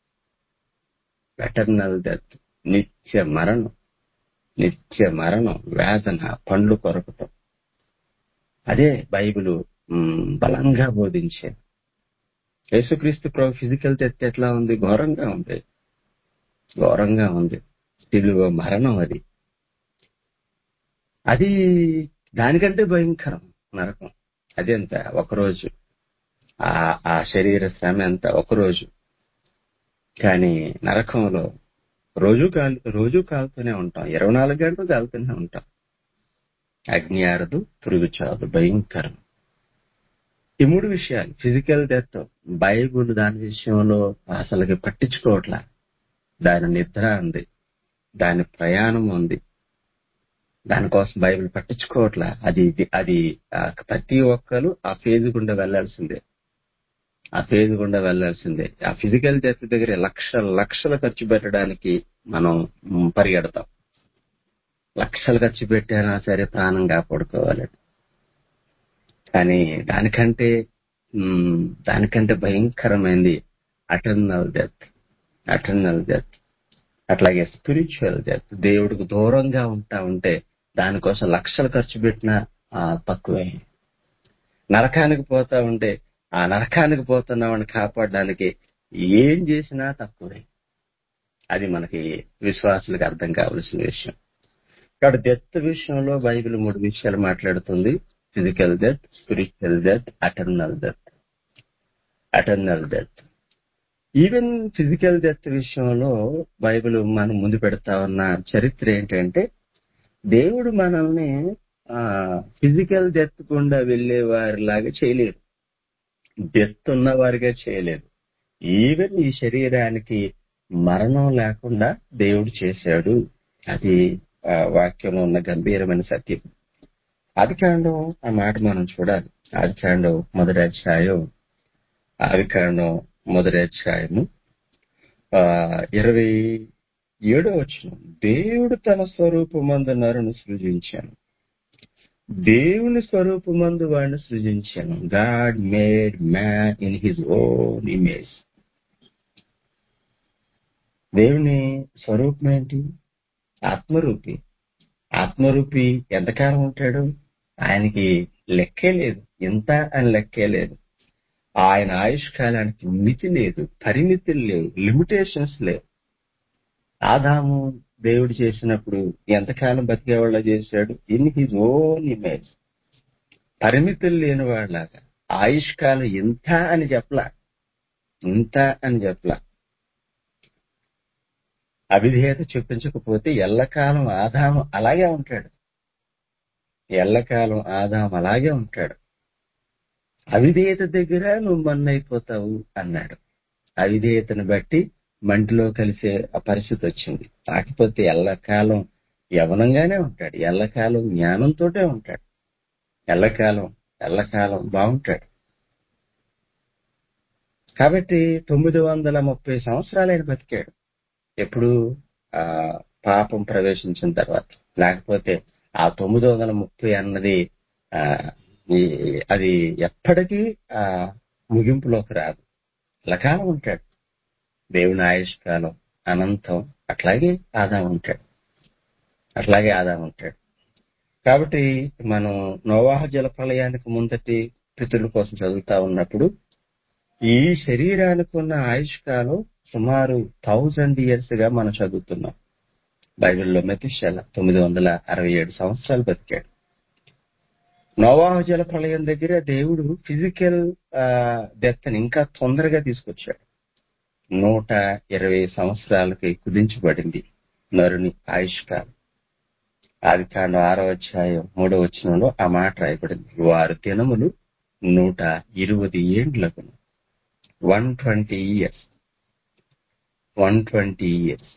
ఎటర్నల్ డెత్ నిత్య మరణం నిత్య మరణం వేదన పండ్లు కొరకటం అదే బైబిల్ మ్, బలంగా బోధించే యేసుక్రీస్తు ప్రభు ఫిజికల్ డెత్ ఎట్లా ఉంది ఘోరంగా ఉంది ఘోరంగా ఉంది సిలువ మరణం అది అది దానికంటే భయంకరం నరకం అదెంత ఒకరోజు ఆ ఆ శరీర శ్రమ ఎంత ఒకరోజు కానీ నరకంలో రోజు కాలు రోజు కాలుతూనే ఉంటాం ఇరవై నాలుగు గంటలు కాలుతూనే ఉంటాం అగ్ని ఆరదు పురుగు చాదు భయంకరం ఈ మూడు విషయాలు ఫిజికల్ డెత్ బైబుల్ దాని విషయంలో అసలుకి పట్టించుకోవట్లా దాని నిద్ర ఉంది దాని ప్రయాణం ఉంది దానికోసం బైబిల్ పట్టించుకోవట్లా అది ఇది- అది ఆ, ప్రతి ఒక్కరు ఆ ఫేజ్ గుండా వెళ్లాల్సిందే ఆ ఫేజ్ గుండా వెళ్లాల్సిందే ఆ ఫిజికల్ డెత్ దగ్గర లక్షల లక్షలు ఖర్చు పెట్టడానికి మనం మ్, పరిగెడతాం లక్షలు ఖర్చు పెట్టినా సరే ప్రాణం కాపాడుకోవాలి కానీ దానికంటే మ్, దానికంటే భయంకరమైనది అటర్నల్ డెత్ అటర్నల్ డెత్ అట్లాగే స్పిరిచువల్ డెత్ దేవుడికి దూరంగా ఉంటా ఉంటే దానికోసం లక్షలు ఖర్చు పెట్టినా ఆ, తక్కువే నరకానికి పోతా ఉంటే ఆ నరకానికి పోతున్నవాడిని కాపాడడానికి ఏం చేసినా తక్కువే అది మనకి విశ్వాసులకు అర్థం కావలసిన విషయం కాబట్టి డెత్ విషయంలో బైబిల్ మూడు విషయాలు మాట్లాడుతుంది physical death spiritual death eternal death eternal death even physical death విషయంలో బైబిల్ మనం ముందు పెడతా ఉన్న చరిత్ర ఏంటంటే దేవుడు మనల్ని ఫిజికల్ డెత్ గుండా వెళ్లే వారిలాగా చేయలేదు డెత్ ఉన్న వారిగా చేయలేదు ఈవెన్ ఈ శరీరానికి మరణం లేకుండా దేవుడు చేశాడు అది ఆ, వాక్యంలో ఉన్న గంభీరమైన సత్యం ఆది కాండం ఆ మాట మనం చూడాలి ఆది కాండం మొదటి అధ్యాయం ఆది కాండం మొదటి అధ్యాయము ఆ, ఇరవై ఏడో వచ్చిన దేవుడు తన స్వరూపమందు నరును సృజించాను దేవుని స్వరూపమందు వాడిని సృజించాను God made man in his own image దేవుని స్వరూపం ఏంటి ఆత్మరూపి ఆత్మరూపి ఎంతకాలం ఉంటాడు ఆయనకి లెక్కే లేదు ఇంత అని లెక్కే లేదు ఆయన ఆయుష్ కాలానికి మితి లేదు పరిమితులు లేవు లిమిటేషన్స్ లేవు ఆదాము దేవుడు చేసినప్పుడు ఎంతకాలం బతికేవాళ్ళ చేశాడు ఇన్ హిజ్ ఓన్ ఇమేజ్ పరిమితులు లేని వాళ్ళలాగా ఆయుష్ కాలం ఇంత అని చెప్పలా ఇంత అని చెప్పలా అవిధేయత చూపించకపోతే ఎల్లకాలం ఆదాము అలాగే ఉంటాడు ఎల్లకాలం ఆదాము అలాగే ఉంటాడు అవిధేయత దగ్గర నువ్వు మన్నైపోతావు అన్నాడు అవిధేయతను బట్టి మంటిలో కలిసే ఆ పరిస్థితి వచ్చింది కాకపోతే ఎల్లకాలం యవనంగానే ఉంటాడు ఎల్లకాలం జ్ఞానంతోటే ఉంటాడు ఎల్లకాలం ఎల్లకాలం బాగుంటాడు కాబట్టి తొమ్మిది వందల ముప్పై సంవత్సరాలు ఆయన బతికాడు ఎప్పుడు ఆ పాపం ప్రవేశించిన తర్వాత లేకపోతే ఆ తొమ్మిది వందల ముప్పై అన్నది ఆ ఈ- అది ఎప్పటికీ ఆ ముగింపులోకి రాదు లకాలం ఉంటాడు దేవుని ఆయుష్ కాలం అనంతం అట్లాగే ఆదాం ఉంటాడు అట్లాగే ఆదాం ఉంటాడు కాబట్టి మనం నోవాహ జల ప్రళయానికి ముందటి పితృల కోసం చదువుతా ఉన్నప్పుడు ఈ శరీరానికి ఉన్న ఆయుష్ కాలం సుమారు థౌజండ్ ఇయర్స్ గా మనం చదువుతున్నాం బైబిల్లో మెతిషాల తొమ్మిది వందల అరవై ఏడు సంవత్సరాలు బతికాడు నోవాహు జల ప్రళయం దగ్గర దేవుడు ఫిజికల్ డెత్ ని ఇంకా తొందరగా తీసుకొచ్చాడు నూట ఇరవై సంవత్సరాలకి కుదించబడింది నరుని ఆయుష్కాలం ఆది కాండం ఆరో అధ్యాయం మూడో వచనంలో ఆ మాట రాయబడింది వారు దినములు నూట ఇరవై ఏండ్లకు one twenty years one twenty years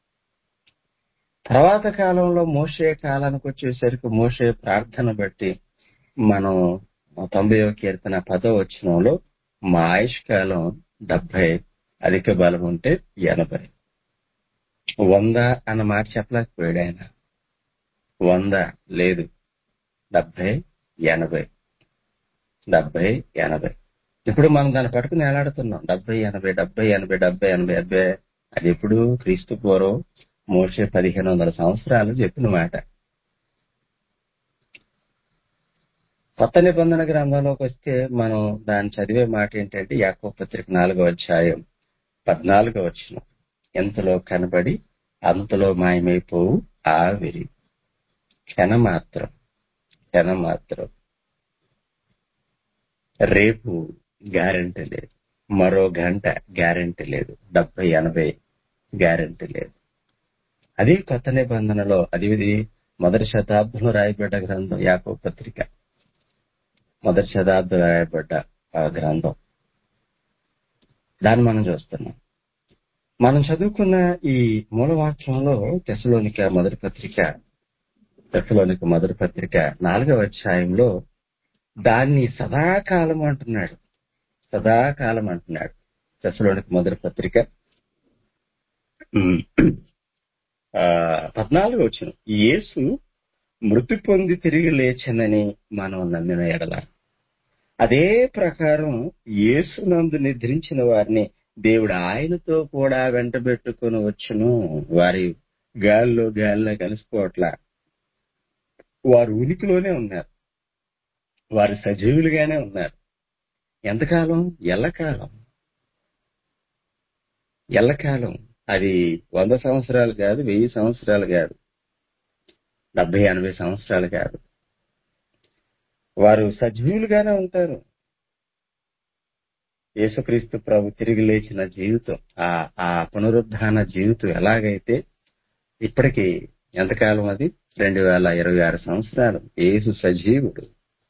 తర్వాత కాలంలో మోషే కాలానికి వచ్చేసరికి మోషే ప్రార్థన బట్టి మనం తొంభై కీర్తన పదో వచనంలో మా ఆయుష్ కాలం డెబ్బై అధిక బలం ఉంటే ఎనభై వంద అన్న మాట చెప్పలేకపోయాడు ఆయన వంద లేదు డెబ్బై ఎనభై డెబ్బై ఎనభై ఇప్పుడు మనం దాన్ని పట్టుకుని ఎలాడుతున్నాం డెబ్బై ఎనభై డెబ్బై ఎనభై డెబ్బై ఎనభై డెబ్బై అది ఎప్పుడు క్రీస్తు పూర్వం మోసే పదిహేను వందల సంవత్సరాలు చెప్పిన మాట కొత్త నిబంధన గ్రంథంలోకి వస్తే మనం దాన్ని చదివే మాట ఏంటంటే యాకో పత్రిక నాలుగో అధ్యాయం పద్నాలుగో వచ్చిన ఎంతలో కనబడి అంతలో మాయమైపోవు ఆవిరి క్షణ మాత్రం క్షణ మాత్రం రేపు గ్యారంటీ లేదు మరో గంట గ్యారంటీ లేదు డెబ్బై ఎనభై గ్యారంటీ లేదు అది కొత్త నిబంధనలో అది ఇది మొదటి శతాబ్దంలో రాయబడ్డ గ్రంథం యాకో పత్రిక మొదటి శతాబ్దం రాయబడ్డ ఆ గ్రంథం దాన్ని మనం చూస్తున్నాం మనం చదువుకున్న ఈ మూలవాక్యంలో తెసలోనిక మొదటి పత్రిక తెసలోనిక మొదటి పత్రిక నాలుగవ అధ్యాయంలో దాన్ని సదాకాలం అంటున్నాడు సదాకాలం అంటున్నాడు తెసలోనిక మొదటి పత్రిక పద్నాలుగు వచ్చిన యేసు మృతి పొంది తిరిగి లేచనని మనం నమ్మిన ఎడల అదే ప్రకారం యేసునందు నిద్రించిన వారిని దేవుడు ఆయనతో కూడా వెంటబెట్టుకుని వచ్చును వారి గాల్లో గాల్లో కలిసిపోవట్లా వారు ఉనికిలోనే ఉన్నారు వారు సజీవులుగానే ఉన్నారు ఎంతకాలం ఎల్లకాలం ఎల్లకాలం అది వంద సంవత్సరాలు కాదు వెయ్యి సంవత్సరాలు కాదు డెబ్బై ఎనభై సంవత్సరాలు కాదు వారు సజీవులుగానే ఉంటారు యేసుక్రీస్తు ప్రభు తిరిగి లేచిన జీవితం ఆ ఆ పునరుద్ధాన జీవితం ఎలాగైతే ఇప్పటికి ఎంతకాలం అది రెండు వేల ఇరవై ఆరు సంవత్సరాలు యేసు సజీవుడు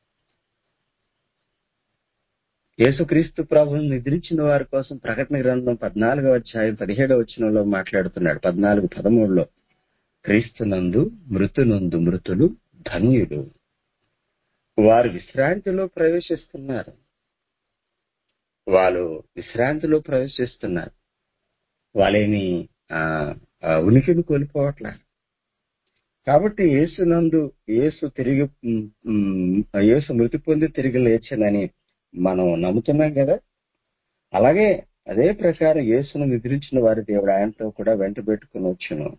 యేసుక్రీస్తు ప్రభుని నిద్రించిన వారి కోసం ప్రకటన గ్రంథం పద్నాలుగో అధ్యాయం పదిహేడవ వచనంలో మాట్లాడుతున్నాడు పద్నాలుగు పదమూడులో క్రీస్తునందు మృతునందు మృతులు ధన్యుడు వారు విశ్రాంతిలో ప్రవేశిస్తున్నారు వాళ్ళు విశ్రాంతిలో ప్రవేశిస్తున్నారు వాళ్ళేమి ఉనికిని కోల్పోవట్లా కాబట్టి యేసునందు యేసు తిరిగి యేసు మృతి పొంది తిరిగి లేచనని మనం నమ్ముతున్నాం కదా అలాగే అదే ప్రకారం యేసును నిద్రించిన వారి దేవుడు ఆయనతో కూడా వెంట పెట్టుకుని వచ్చును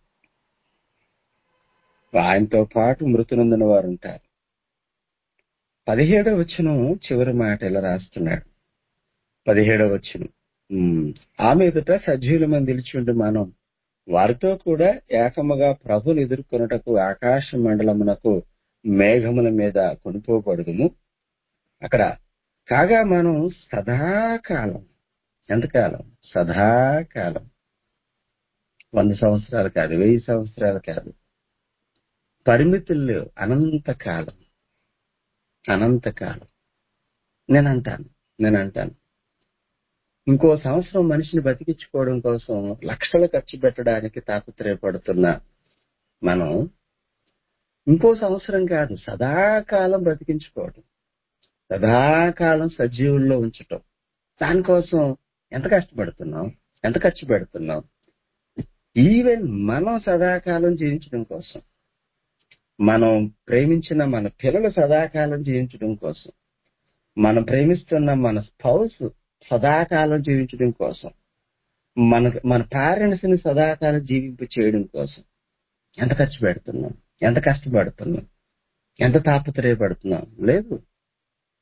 ఆయనతో పాటు మృతునందున వారు ఉంటారు పదిహేడవ వచ్చును చివరి మాట ఇలా రాస్తున్నాడు పదిహేడవ వచ్చును ఆ మీదట సజీవుల మంది నిలిచిండి మనం వారితో కూడా ఏకముగా ప్రభుని ఎదుర్కొనుటకు ఆకాశ మండలమునకు మేఘముల మీద కొనుకోబడుదుము అక్కడ కాగా మనం సదాకాలం ఎంతకాలం సదాకాలం వంద సంవత్సరాలు కాదు వెయ్యి సంవత్సరాలు కాదు పరిమితులు లేవు అనంతకాలం అనంతకాలం నేను అంటాను నేను అంటాను ఇంకో సంవత్సరం మనిషిని బతికించుకోవడం కోసం లక్షలు ఖర్చు పెట్టడానికి తాపత్రయపడుతున్న మనం ఇంకో సంవత్సరం కాదు సదాకాలం బ్రతికించుకోవడం సదాకాలం సజీవుల్లో ఉంచటం దానికోసం ఎంత కష్టపడుతున్నాం ఎంత ఖర్చు పెడుతున్నాం ఈవెన్ మనం సదాకాలం జీవించడం కోసం మనం ప్రేమించిన మన పిల్లలు సదాకాలం జీవించడం కోసం మనం ప్రేమిస్తున్న మన స్పౌస్ సదాకాలం జీవించడం కోసం మన మన పేరెంట్స్ ని సదాకాలం జీవింపు చేయడం కోసం ఎంత ఖర్చు పెడుతున్నాం ఎంత కష్టపడుతున్నాం ఎంత తాపత్రయపడుతున్నాం లేదు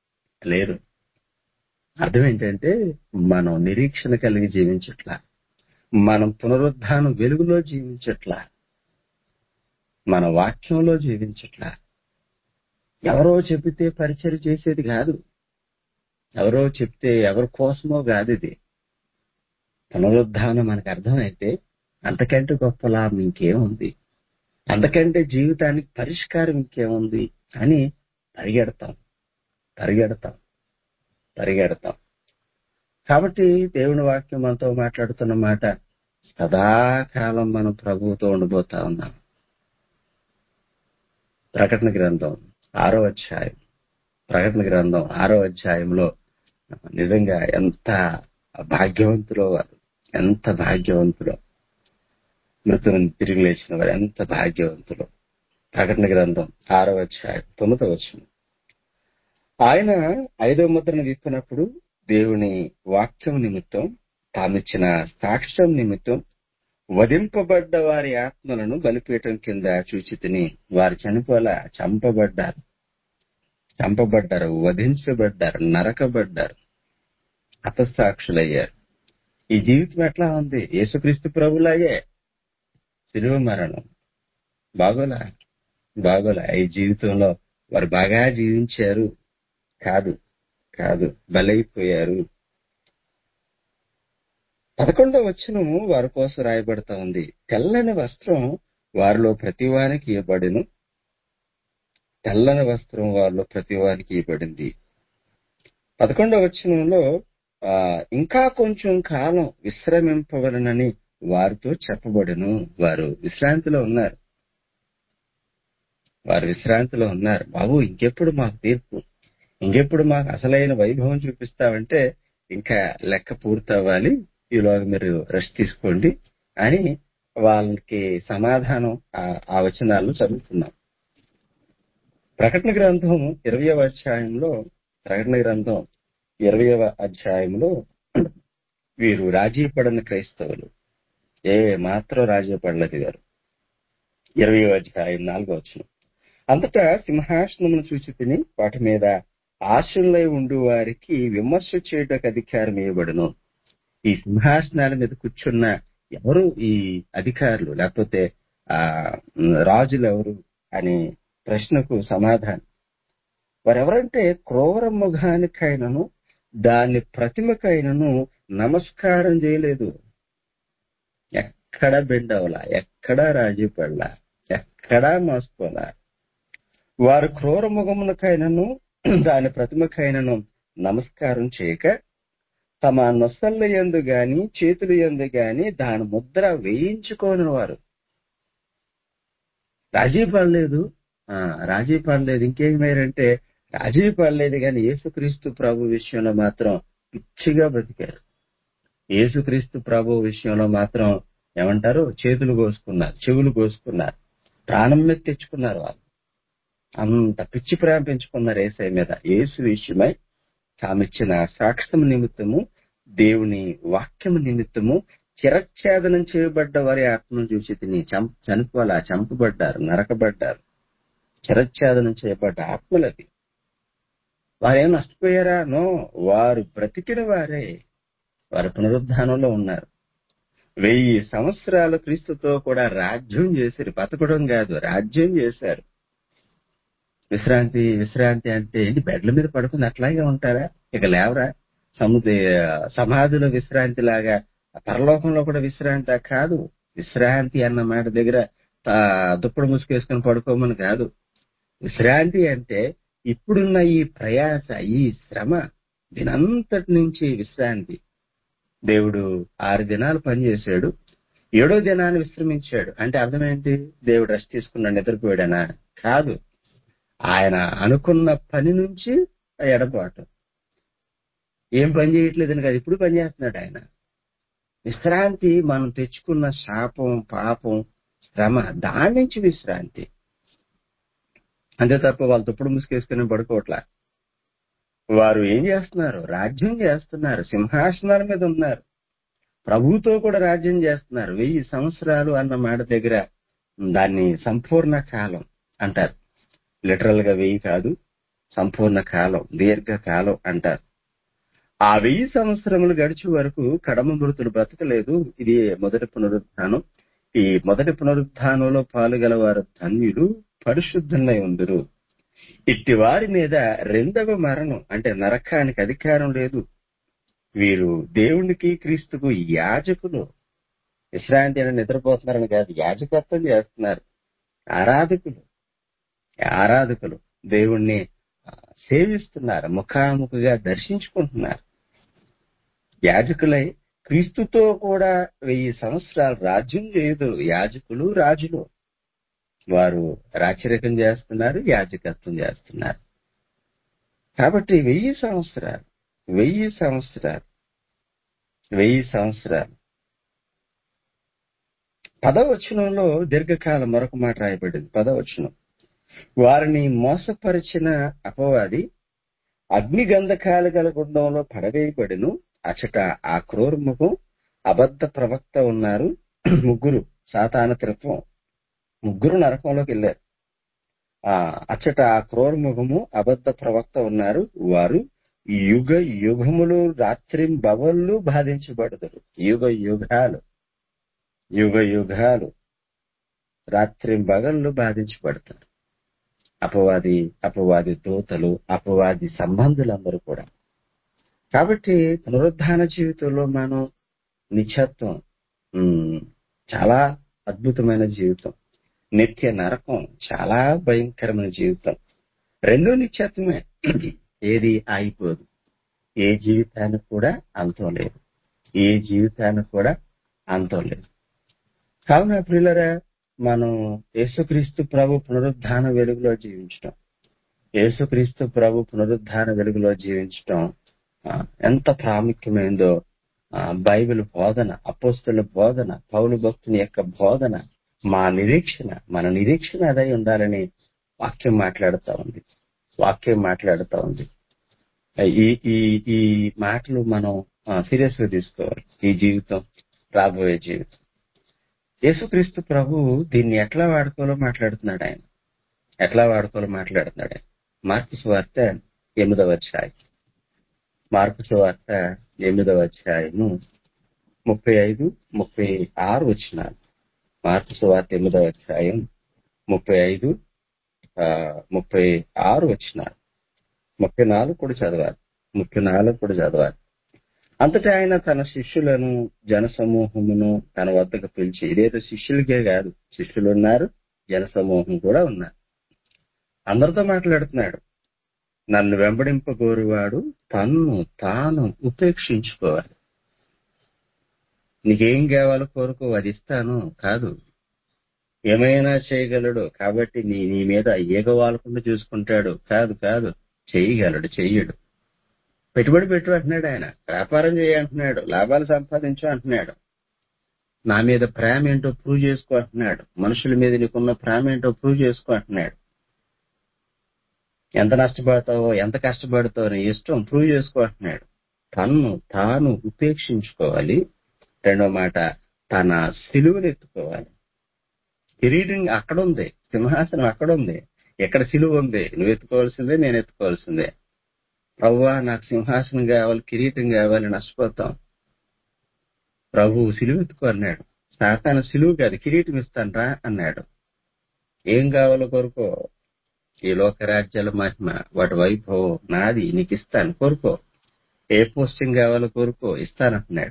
లేదు అర్థం ఏంటంటే మనం నిరీక్షణ కలిగి జీవించట్లా మనం పునరుద్ధానం వెలుగులో జీవించట్లా మన వాక్యంలో జీవించట్లా ఎవరో చెబితే పరిచయం చేసేది కాదు ఎవరో చెప్తే ఎవరి కోసమో కాదు ఇది పునరుద్ధానం మనకు అర్థమైతే అంతకంటే గొప్ప లాభం ఇంకేముంది అంతకంటే జీవితానికి పరిష్కారం ఇంకేముంది అని పరిగెడతాం పరిగెడతాం పరిగెడతాం కాబట్టి దేవుని వాక్యం మనతో మాట్లాడుతున్న మాట సదాకాలం మనం ప్రభువుతో ఉండిపోతా ఉన్నాం ప్రకటన గ్రంథం ఆరో అధ్యాయం ప్రకటన గ్రంథం ఆరో అధ్యాయంలో నిజంగా ఎంత భాగ్యవంతులో వారు ఎంత భాగ్యవంతులో మృతులను తిరిగి లేచిన వారు ఎంత భాగ్యవంతులు ప్రకటన గ్రంథం ఆరో అధ్యాయం తొమ్మిదో వచ్చిన ఆయన ఐదో ముద్రను విప్పినప్పుడు దేవుని వాక్యం నిమిత్తం తామిచ్చిన సాక్ష్యం నిమిత్తం వధింపబడ్డ వారి ఆత్మలను బలిపీఠం కింద చూచి తిని వారు చనిపోలా చంపబడ్డారు చంపబడ్డారు వధించబడ్డారు నరకబడ్డారు హతసాక్షులయ్యారు ఈ జీవితం ఎట్లా ఉంది యేసుక్రీస్తు ప్రభులాగే శిలువ మరణం బాగోలా బాగోలా ఈ జీవితంలో వారు బాగా జీవించారు కాదు కాదు బలైపోయారు పదకొండవ వచనము వారి కోసం రాయబడతా ఉంది తెల్లని వస్త్రం వారిలో ప్రతివానికి ఇవ్వబడిను తెల్లని వస్త్రం వారిలో ప్రతివానికి ఇవ్వబడింది పదకొండవ వచనంలో ఆ ఇంకా కొంచెం కాలం విశ్రమింపవలనని వారితో చెప్పబడును వారు విశ్రాంతిలో ఉన్నారు వారు విశ్రాంతిలో ఉన్నారు బాబు ఇంకెప్పుడు మాకు తీర్పు ఇంకెప్పుడు మాకు అసలైన వైభవం చూపిస్తావంటే ఇంకా లెక్క పూర్తవ్వాలి ఈలోగా మీరు రెస్ట్ తీసుకోండి అని వాళ్ళకి సమాధానం ఆ- ఆ వచనాలను చదువుతున్నాం ప్రకటన గ్రంథం ఇరవయవ అధ్యాయంలో ప్రకటన గ్రంథం ఇరవయవ అధ్యాయంలో వీరు రాజీ పడని క్రైస్తవులు ఏ మాత్రం రాజీ పడలేదు గారు ఇరవయో అధ్యాయం నాలుగో వచ్చిన అంతటా సింహాసనమును చూచి తిని వాటి మీద ఆశలై ఉండు వారికి విమర్శ చేయటకు అధికారం ఇవ్వబడును ఈ సింహాసనాల మీద కూర్చున్న ఎవరు ఈ అధికారులు లేకపోతే ఆ రాజులు ఎవరు అనే ప్రశ్నకు సమాధానం వారెవరంటే క్రూర ముఖానికైనను దాని ప్రతిమకైనను నమస్కారం చేయలేదు ఎక్కడ బెండవలా ఎక్కడా రాజీ పడలా ఎక్కడా మోసపోలా వారు క్రూర ముఖమునకైనను దాని ప్రతిమకైనను నమస్కారం చేయక తమ నొసళ్ళ ఎందు గాని చేతుల ఎందు గాని దాని ముద్ర వేయించుకోని వారు రాజీ పడలేదు ఆ, రాజీ పడలేదు ఇంకేమైరంటే రాజీ పడలేదు కానీ యేసుక్రీస్తు ప్రభు విషయంలో మాత్రం పిచ్చిగా బ్రతికారు యేసుక్రీస్తు ప్రభు విషయంలో మాత్రం ఏమంటారు చేతులు కోసుకున్నారు చెవులు కోసుకున్నారు ప్రాణం మీద తెచ్చుకున్నారు వాళ్ళు అంత పిచ్చి ప్రేమ పెంచుకున్నారు ఏసై మీద యేసు విషయమై తామిచ్చిన సాక్ష్యం నిమిత్తము దేవుని వాక్యం నిమిత్తము చిరచ్ఛేదనం చేయబడ్డ వారి ఆత్మను చూసి తిని చంప చనిపోలా చంపబడ్డారు నరకబడ్డారు చిరచ్ఛేదనం చేయబడ్డ ఆత్మలది వారేం నష్టపోయారా నో వారు బ్రతికిన వారే వారు పునరుద్ధానంలో ఉన్నారు వెయ్యి సంవత్సరాలు క్రీస్తుతో కూడా రాజ్యం చేశారు బతకడం కాదు రాజ్యం చేశారు విశ్రాంతి విశ్రాంతి అంటే ఏంటి బెడ్ల మీద పడుకుని అట్లాగే ఉంటారా ఇక లేవరా సముద్ర సమాధిలో విశ్రాంతి లాగా పరలోకంలో కూడా విశ్రాంతి కాదు విశ్రాంతి అన్న మాట దగ్గర ఆ, దుప్పడు ముసుకేసుకొని పడుకోమని కాదు విశ్రాంతి అంటే ఇప్పుడున్న ఈ ప్రయాస ఈ శ్రమ దీనంతటి నుంచి విశ్రాంతి దేవుడు ఆరు దినాలు పనిచేశాడు ఏడో దినాన్ని విశ్రమించాడు అంటే అర్థం ఏంటి దేవుడు రెస్ట్ తీసుకున్నాడు నిద్రపోయాడనా కాదు ఆయన అనుకున్న పని నుంచి ఎడబాటు ఏం పని చేయట్లేదని కాదు ఇప్పుడు పని చేస్తున్నాడు ఆయన విశ్రాంతి మనం తెచ్చుకున్న శాపం పాపం శ్రమ దాని నుంచి విశ్రాంతి అంతే తప్ప వాళ్ళు తుప్పుడు ముసుకేసుకుని పడుకోవట్లా వారు ఏం చేస్తున్నారు రాజ్యం చేస్తున్నారు సింహాసనాల మీద ఉన్నారు ప్రభుతో కూడా రాజ్యం చేస్తున్నారు వెయ్యి సంవత్సరాలు అన్న మాట దగ్గర దాన్ని సంపూర్ణ కాలం అంటారు లిటరల్ గా వెయ్యి కాదు సంపూర్ణ కాలం దీర్ఘ కాలం అంటారు ఆ వెయ్యి సంవత్సరములు గడిచే వరకు కడమ మృతులు బ్రతకలేదు ఇది మొదటి పునరుత్థానం ఈ మొదటి పునరుత్థానంలో పాలుగల వారు ధన్యులు పరిశుద్ధులై ఉందరు ఇట్టి వారి మీద రెండవ మరణం అంటే నరకానికి అధికారం లేదు వీరు దేవునికి క్రీస్తుకు యాజకులు విశ్రాంతి అని నిద్రపోతున్నారని కాదు యాజకత్వం చేస్తున్నారు ఆరాధకులు ఆరాధకులు దేవుణ్ణి ఆ, సేవిస్తున్నారు ముఖాముఖిగా దర్శించుకుంటున్నారు యాజకులై క్రీస్తుతో కూడా వెయ్యి సంవత్సరాలు రాజ్యం చేయదు యాజకులు రాజులు వారు రాచరికం చేస్తున్నారు యాజకత్వం చేస్తున్నారు కాబట్టి వెయ్యి సంవత్సరాలు వెయ్యి సంవత్సరాలు వెయ్యి సంవత్సరాలు పదవచనంలో దీర్ఘకాలం మరొక మాట రాయబడింది పదవచనం వారిని మోసపరిచిన అపవాది అగ్నిగంధకాలు గల గుండంలో పడవేయబడిను అచట ఆ క్రూరముఖం అబద్ధ ప్రవక్త ఉన్నారు ముగ్గురు సాతాన త్రిత్వం ముగ్గురు నరకంలోకి వెళ్ళారు ఆ అచ్చట ఆ క్రూరముఖము అబద్ధ ప్రవక్త ఉన్నారు వారు యుగ యుగములు రాత్రి బవళ్ళు బాధించబడతారు యుగ యుగాలు యుగ యుగాలు రాత్రి బగళ్ళు బాధించబడతారు అపవాది అపవాది దూతలు అపవాది సంబంధులందరూ కూడా కాబట్టి పునరుద్ధాన జీవితంలో మనం నిత్యత్వం ఉమ్, చాలా అద్భుతమైన జీవితం నిత్య నరకం చాలా భయంకరమైన జీవితం రెండో నిత్యత్వమే ఏది ఆగిపోదు ఏ జీవితానికి కూడా అంతం లేదు ఏ జీవితానికి కూడా అంతం లేదు కావున ప్రియులరా మనం యేసుక్రీస్తు ప్రభు పునరుద్ధాన వెలుగులో జీవించటం యేసుక్రీస్తు ప్రభు పునరుద్ధాన వెలుగులో జీవించటం ఆ, ఎంత ప్రాముఖ్యమైందో ఆ, బైబిల్ బోధన అపోస్తుల బోధన పౌలు భక్తుని యొక్క బోధన మా నిరీక్షణ మన నిరీక్షణ అదై ఉండాలని వాక్యం మాట్లాడుతా ఉంది వాక్యం మాట్లాడుతా ఉంది ఈ ఈ ఈ మాటలు మనం సీరియస్ గా తీసుకోవాలి ఈ జీవితం రాబోయే జీవితం యేసుక్రీస్తు ప్రభు దీన్ని ఎట్లా వాడుకోవాలో మాట్లాడుతున్నాడు ఆయన ఎట్లా వాడుకోవాలో మాట్లాడుతున్నాడు ఆయన మార్పు సువార్త ఎనిమిదవ అధ్యాయం మార్పు సువార్త ఎనిమిదవ అధ్యాయము ముప్పై ఐదు ముప్పై ఆరు వచ్చినారు మార్పు సువార్త ఎనిమిదవ అధ్యాయం ముప్పై ఐదు ఆ, ముప్పై ఆరు వచ్చినారు ముప్పై నాలుగు కూడా చదవాలి ముప్పై నాలుగు కూడా చదవాలి అంతటా ఆయన తన శిష్యులను జనసమూహమును తన వద్దకు పిలిచి ఇదేదో శిష్యులకే కాదు శిష్యులు ఉన్నారు జనసమూహం కూడా ఉన్నారు అందరితో మాట్లాడుతున్నాడు నన్ను వెంబడింపగోరువాడు తన్ను తాను ఉపేక్షించుకోవాలి నీకేం కావాలో కోరుకో అది ఇస్తాను కాదు ఏమైనా చేయగలడు కాబట్టి నీ నీ మీద ఈగ వాలకుండా చూసుకుంటాడు కాదు కాదు చేయగలడు చెయ్యడు పెట్టుబడి పెట్టు అంటున్నాడు ఆయన వ్యాపారం చేయ అంటున్నాడు లాభాలు సంపాదించు అంటున్నాడు నా మీద ప్రేమ ఏంటో ప్రూవ్ చేసుకో అంటున్నాడు మనుషుల మీద నీకున్న ప్రేమ ఏంటో ప్రూవ్ చేసుకో అంటున్నాడు ఎంత నష్టపడతావో ఎంత కష్టపడతావో నీ ఇష్టం ప్రూవ్ చేసుకో అంటున్నాడు తన్ను తాను ఉపేక్షించుకోవాలి రెండో మాట తన సిలువను ఎత్తుకోవాలి కిరీటం అక్కడ ఉంది సింహాసనం అక్కడ ఉంది ఎక్కడ సిలువ ఉంది నువ్వు ఎత్తుకోవాల్సిందే నేను ఎత్తుకోవాల్సిందే ప్రవ్వా నాకు సింహాసనం కావాలి కిరీటం కావాలి నష్టపోతాం ప్రభు సిలువ ఎత్తుకో అన్నాడు సాతాన సిలువ కాదు కిరీటం ఇస్తాను రా అన్నాడు ఏం కావాలో కోరుకో ఈ లోక రాజ్యాల మహిమ వాటి వైభవం నాది నీకు ఇస్తాను కోరుకో ఏ పోస్టింగ్ కావాలో కోరుకో ఇస్తానంటున్నాడు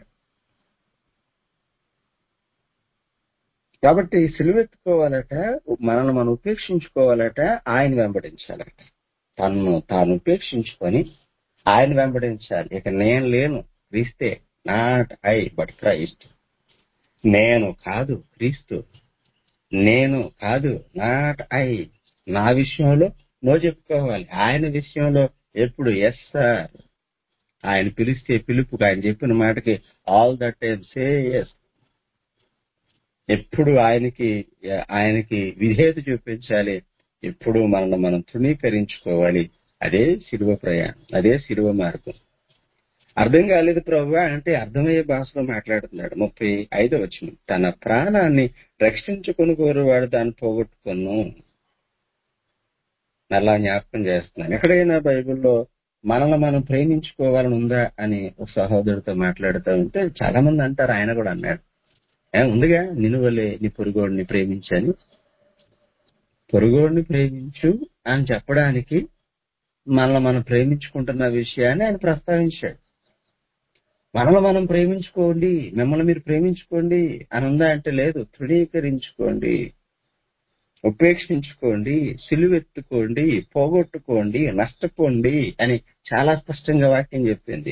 కాబట్టి సిలువెత్తుకోవాలట మనల్ని మనం ఉపేక్షించుకోవాలట ఆయన వెంబడించాలట తను తాను ఉపేక్షించుకొని ఆయన వెంబడించాలి ఇక నేను లేను క్రీస్తే నాట్ ఐ బట్ క్రైస్ట్ నేను కాదు క్రీస్తు నేను కాదు నాట్ ఐ నా విషయంలో నో చెప్పుకోవాలి ఆయన విషయంలో ఎప్పుడు ఎస్ సార్ ఆయన పిలిస్తే పిలుపుకు ఆయన చెప్పిన మాటకి all that time say yes ఎప్పుడు ఆయనకి ఆయనకి విధేయత చూపించాలి ఎప్పుడు మనల్ని మనం తృణీకరించుకోవాలి అదే శిలువ ప్రయాణం అదే శిలువ మార్గం అర్థం కాలేదు ప్రభు అంటే అర్థమయ్యే భాషలో మాట్లాడుతున్నాడు ముప్పై ఐదో వచ్చిన తన ప్రాణాన్ని రక్షించుకుని కోరువాడు దాన్ని పోగొట్టుకును మరలా జ్ఞాపకం చేస్తున్నాను ఎక్కడైనా బైబిల్లో మనల్ని మనం ప్రేమించుకోవాలని ఉందా అని ఒక సహోదరుడితో మాట్లాడుతూ ఉంటే చాలా మంది అంటారు ఆయన కూడా అన్నాడు "ఏ, ఉందిగా నిన్ను వల్లే నీ పొరుగోడిని ప్రేమించని పొరుగోడిని ప్రేమించు అని చెప్పడానికి మనల్ని మనం ప్రేమించుకుంటున్న విషయాన్ని ఆయన ప్రస్తావించాడు మనల్ని మనం ప్రేమించుకోండి మిమ్మల్ని మీరు ప్రేమించుకోండి అని ఉందా అంటే లేదు తృణీకరించుకోండి ఉపేక్షించుకోండి సిలువెత్తుకోండి పోగొట్టుకోండి నష్టపోండి అని చాలా స్పష్టంగా వాక్యం చెప్పింది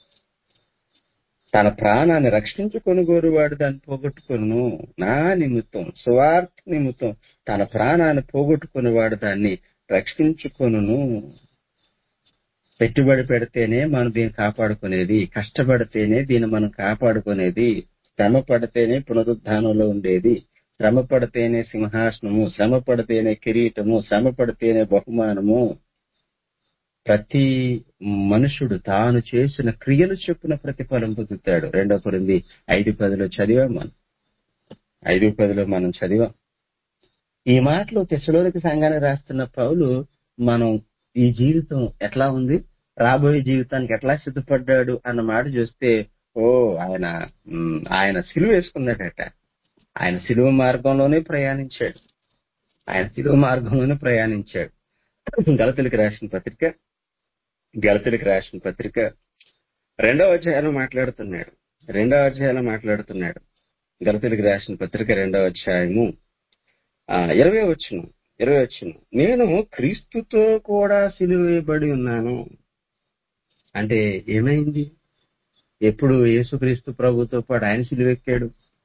తన ప్రాణాన్ని రక్షించుకొని గోరువాడు దాన్ని పోగొట్టుకొను నా నిమిత్తం స్వార్థ నిమిత్తం తన ప్రాణాన్ని పోగొట్టుకునేవాడు దాన్ని రక్షించుకొనును పెట్టుబడి పెడితేనే మనం దీన్ని కాపాడుకునేది కష్టపడితేనే దీన్ని మనం కాపాడుకునేది శ్రమ పడితేనే పునరుద్ధానంలో ఉండేది శ్రమ పడితేనే సింహాసనము శ్రమ పడితేనే కిరీటము శ్రమ పడితేనే బహుమానము ప్రతి మనుషుడు తాను చేసిన క్రియలు చొప్పున ప్రతిఫలం పొందుతాడు రెండో కొరింది ఐదు పదిలో చదివాం మనం ఐదు పదిలో మనం చదివాం ఈ మాటలు తెసలోనికి సంఘానికి రాస్తున్న పౌలు మనం ఈ జీవితం ఎట్లా ఉంది రాబోయే జీవితానికి ఎట్లా సిద్ధపడ్డాడు అన్న మాట చూస్తే ఓ ఆయన ఉమ్, ఆయన సిలువ వేసుకున్నాడట ఆయన సిలువ మార్గంలోనే ప్రయాణించాడు ఆయన సిలువ మార్గంలోనే ప్రయాణించాడు గలతులకి రాసిన పత్రిక గలతులకి రాసిన పత్రిక రెండవ అధ్యాయంలో మాట్లాడుతున్నాడు రెండవ అధ్యాయంలో మాట్లాడుతున్నాడు గలతులకి రాసిన పత్రిక రెండవ అధ్యాయము ఆ, ఇరవై వచ్చును ఇరవై వచ్చును నేను క్రీస్తుతో కూడా సిలువేయబడి ఉన్నాను అంటే ఏమైంది ఎప్పుడు యేసుక్రీస్తు ప్రభుతో పాటు ఆయన సిలువెక్కాడు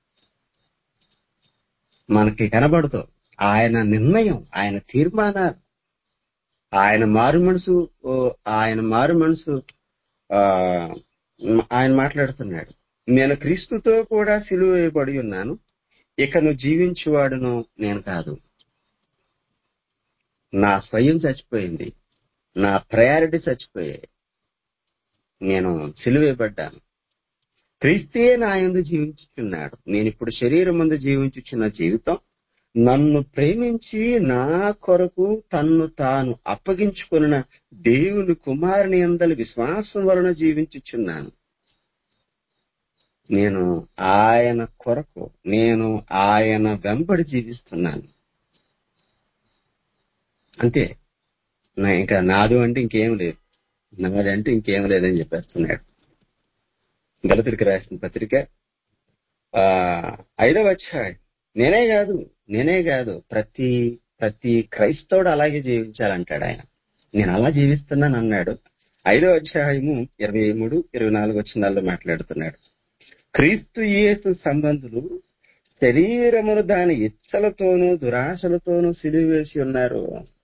మనకి కనబడదు ఆయన నిర్ణయం ఆయన తీర్మానాలు ఆయన మారు మనసు ఓ, ఆయన మారు మనసు ఆ, ఆయన మాట్లాడుతున్నాడు నేను క్రీస్తుతో కూడా సిలువ వేయబడి ఉన్నాను ఇక నువ్వు జీవించువాడును నేను కాదు నా స్వయం చచ్చిపోయింది నా ప్రయారిటీ చచ్చిపోయాయి నేను సిలువేయబడ్డాను క్రీస్తే నా యందు జీవించుచున్నాడు నేను ఇప్పుడు శరీరం ముందు జీవించుచున్న జీవితం నన్ను ప్రేమించి నా కొరకు తన్ను తాను అప్పగించుకున్న దేవుని కుమారుని అందరి విశ్వాసం వలన జీవించుచున్నాను నేను ఆయన కొరకు నేను ఆయన వెంబడి జీవిస్తున్నాను అంతే నా ఇంకా నాదు అంటే ఇంకేం లేదు నాది అంటే ఇంకేం లేదని చెప్పేస్తున్నాడు గలతుడికి రాసిన పత్రిక ఆ ఐదవ అధ్యాయం నేనే కాదు నేనే కాదు ప్రతి ప్రతి క్రైస్తవుడు అలాగే జీవించాలంటాడు ఆయన నేను అలా జీవిస్తున్నాను అన్నాడు ఐదవ అధ్యాయము ఇరవై మూడు ఇరవై నాలుగు వచ్చినాల్లో మాట్లాడుతున్నాడు క్రీస్తు యేసు సంబంధులు శరీరమును దాని ఇచ్చలతోనూ దురాశలతోనూ సిలువేసి ఉన్నారు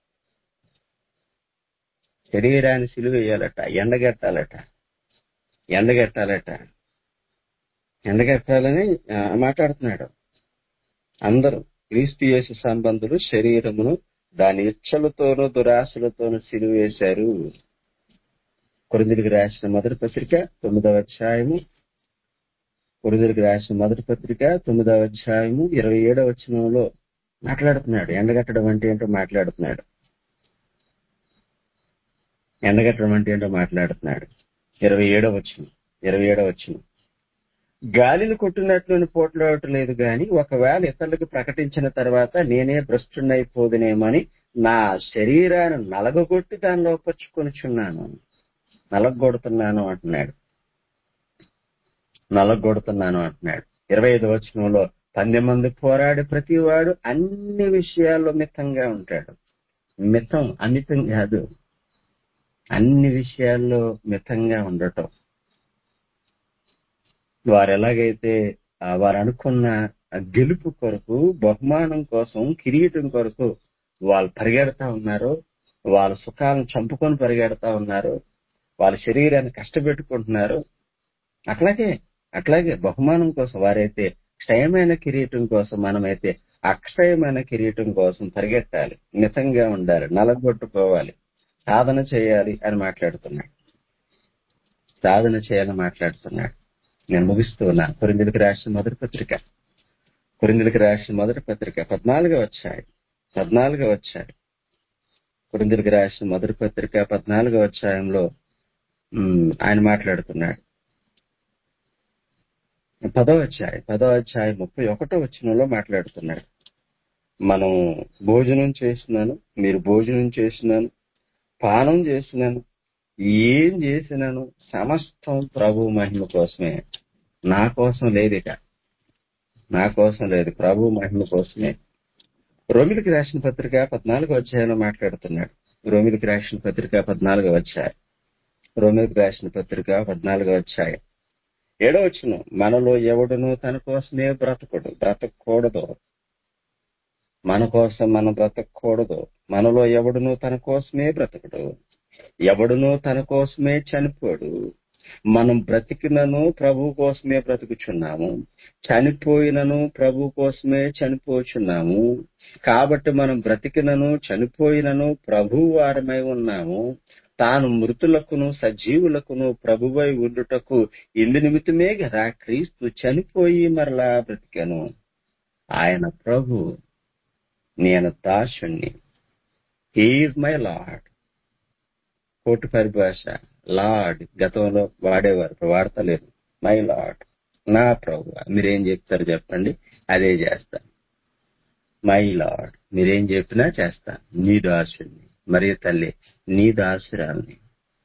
శరీరాన్ని సిలువేయాలట ఎండగట్టాలట ఎండగట్టాలట ఎండగట్టాలని ఆ, మాట్లాడుతున్నాడు అందరూ క్రీస్తు యేసు సంబంధులు శరీరమును దాని ఇచ్చలతోనూ దురాశలతోనూ సిలువేశారు కొరిందులకు రాసిన మొదటి పత్రిక తొమ్మిదవ అధ్యాయము కొరిందులకు రాసిన మొదటి పత్రిక తొమ్మిదవ అధ్యాయము ఇరవై ఏడవ వచనంలో మాట్లాడుతున్నాడు ఎండగట్టడం అంటే ఏంటో మాట్లాడుతున్నాడు ఎండగట్టడం అంటే ఏంటో మాట్లాడుతున్నాడు ఇరవై ఏడవ వచ్చిన ఇరవై ఏడవ వచ్చిన గాలిని కొట్టినట్లు పోట్లాడటం లేదు గాని ఒకవేళ ఇతరులకు ప్రకటించిన తర్వాత నేనే భ్రష్టున్నైపోదునేమని నా శరీరాన్ని నలగగొట్టి దాన్ని లోపరుచుకొనిచున్నాను నలగొడుతున్నాను అంటున్నాడు నలగొడుతున్నాను అంటున్నాడు ఇరవై ఐదు వచనంలో పన్నెండు మంది పోరాడి ప్రతివాడు అన్ని విషయాల్లో మితంగా ఉంటాడు మితం అమితం కాదు అన్ని విషయాల్లో మితంగా ఉండటం వారు ఎలాగైతే ఆ, వారు అనుకున్న ఆ గెలుపు కొరకు బహుమానం కోసం కిరీటం కొరకు వాళ్ళు పరిగెడతా ఉన్నారో వాళ్ళ సుఖాలను చంపుకొని పరిగెడతా ఉన్నారు వాళ్ళ శరీరాన్ని కష్టపెట్టుకుంటున్నారు అట్లాగే అట్లాగే బహుమానం కోసం వారైతే క్షయమైన కిరీటం కోసం మనమైతే అక్షయమైన కిరీటం కోసం పరిగెట్టాలి మితంగా ఉండాలి నలగొట్టుకోవాలి సాధన చేయాలి అని మాట్లాడుతున్నాడు సాధన చేయాలని మాట్లాడుతున్నాడు నేను ముగిస్తూ ఉన్నాను కొరిందులకు రాసిన మొదటి పత్రిక కొరిందులకు రాసిన మొదటి పత్రిక పద్నాలుగో వచ్చాయి పద్నాలుగో వచ్చాయి కొరిందులకు రాసిన మొదటి పత్రిక పద్నాలుగో అధ్యాయంలో ఉమ్, ఆయన మాట్లాడుతున్నాడు పదో అధ్యాయం పదో అధ్యాయం ముప్పై ఒకటో వచ్చినలో మాట్లాడుతున్నాడు మనం భోజనం చేసినాను మీరు భోజనం చేసినాను పానం చేసినాను ఏం చేసినాను సమస్తం ప్రభు మహిమ కోసమే నా కోసం లేదు ఇక నా కోసం లేదు ప్రభు మహిమ కోసమే రోమిలికి రాసిన పత్రిక పద్నాలుగో అధ్యాయంలో మాట్లాడుతున్నాడు రోమిలికి రాసిన పత్రిక పద్నాలుగో అధ్యాయం రోమిలికి రాసిన పత్రిక పద్నాలుగో అధ్యాయం ఏడో వచ్చును మనలో ఎవడును తన కోసమే బ్రతకడు బ్రతకూడదు మన కోసం మనం బ్రతకూడదు మనలో ఎవడును తన కోసమే బ్రతకడు ఎవడును తన కోసమే చనిపోడు మనం బ్రతికినను ప్రభు కోసమే బ్రతుకుచున్నాము చనిపోయినను ప్రభు కోసమే చనిపోచున్నాము కాబట్టి మనం బ్రతికినను చనిపోయినను ప్రభు వారమై ఉన్నాము తాను మృతులకును సజీవులకును ప్రభువై ఉండుటకు ఇందు నిమిత్తమే కదా క్రీస్తు చనిపోయి మరలా బ్రతికెను ఆయన ప్రభు నేను దాసుణ్ణి హీఈ్ మై లార్డ్ కోటి పరిభాష లార్డ్ గతంలో వాడేవారు ఇప్పుడు వాడతలేరు మై లార్డ్ నా ప్రభు మీరేం చెప్తారు చెప్పండి అదే చేస్తా మై లార్డ్ మీరేం చెప్పినా చేస్తా నీ దాసుని మరి తల్లి నీ దాసురాల్ని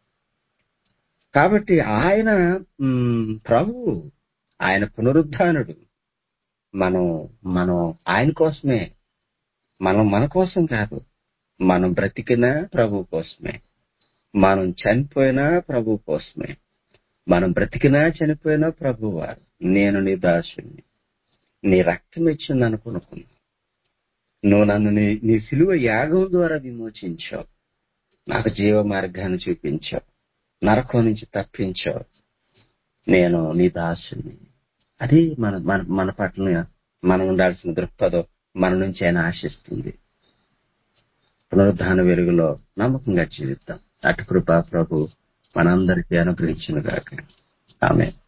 కాబట్టి ఆయన మ్, ప్రభువు ఆయన పునరుద్ధానుడు మనం మనం ఆయన కోసమే మనం మన కోసం కాదు మనం బ్రతికినా ప్రభు కోసమే మనం చనిపోయినా ప్రభు కోసమే మనం బ్రతికినా చనిపోయినా ప్రభు వారు నేను నీ దాసుని నీ రక్తం ఇచ్చింది అనుకునుకున్నా నువ్వు నన్ను నీ నీ సిలువ యాగం ద్వారా విమోచించావు నాకు జీవ మార్గాన్ని చూపించావు నరకం నుంచి తప్పించావు నేను నీ దాసుని అది మన మన మన పట్ల మనం ఉండాల్సిన దృక్పథం మన నుంచి ఆయన ఆశిస్తుంది పునరుద్ధాన వెలుగులో నమ్మకంగా జీవిద్దాం అటు కృపా ప్రభు మనందరికీ అనుగ్రహించిన గాక ఆమె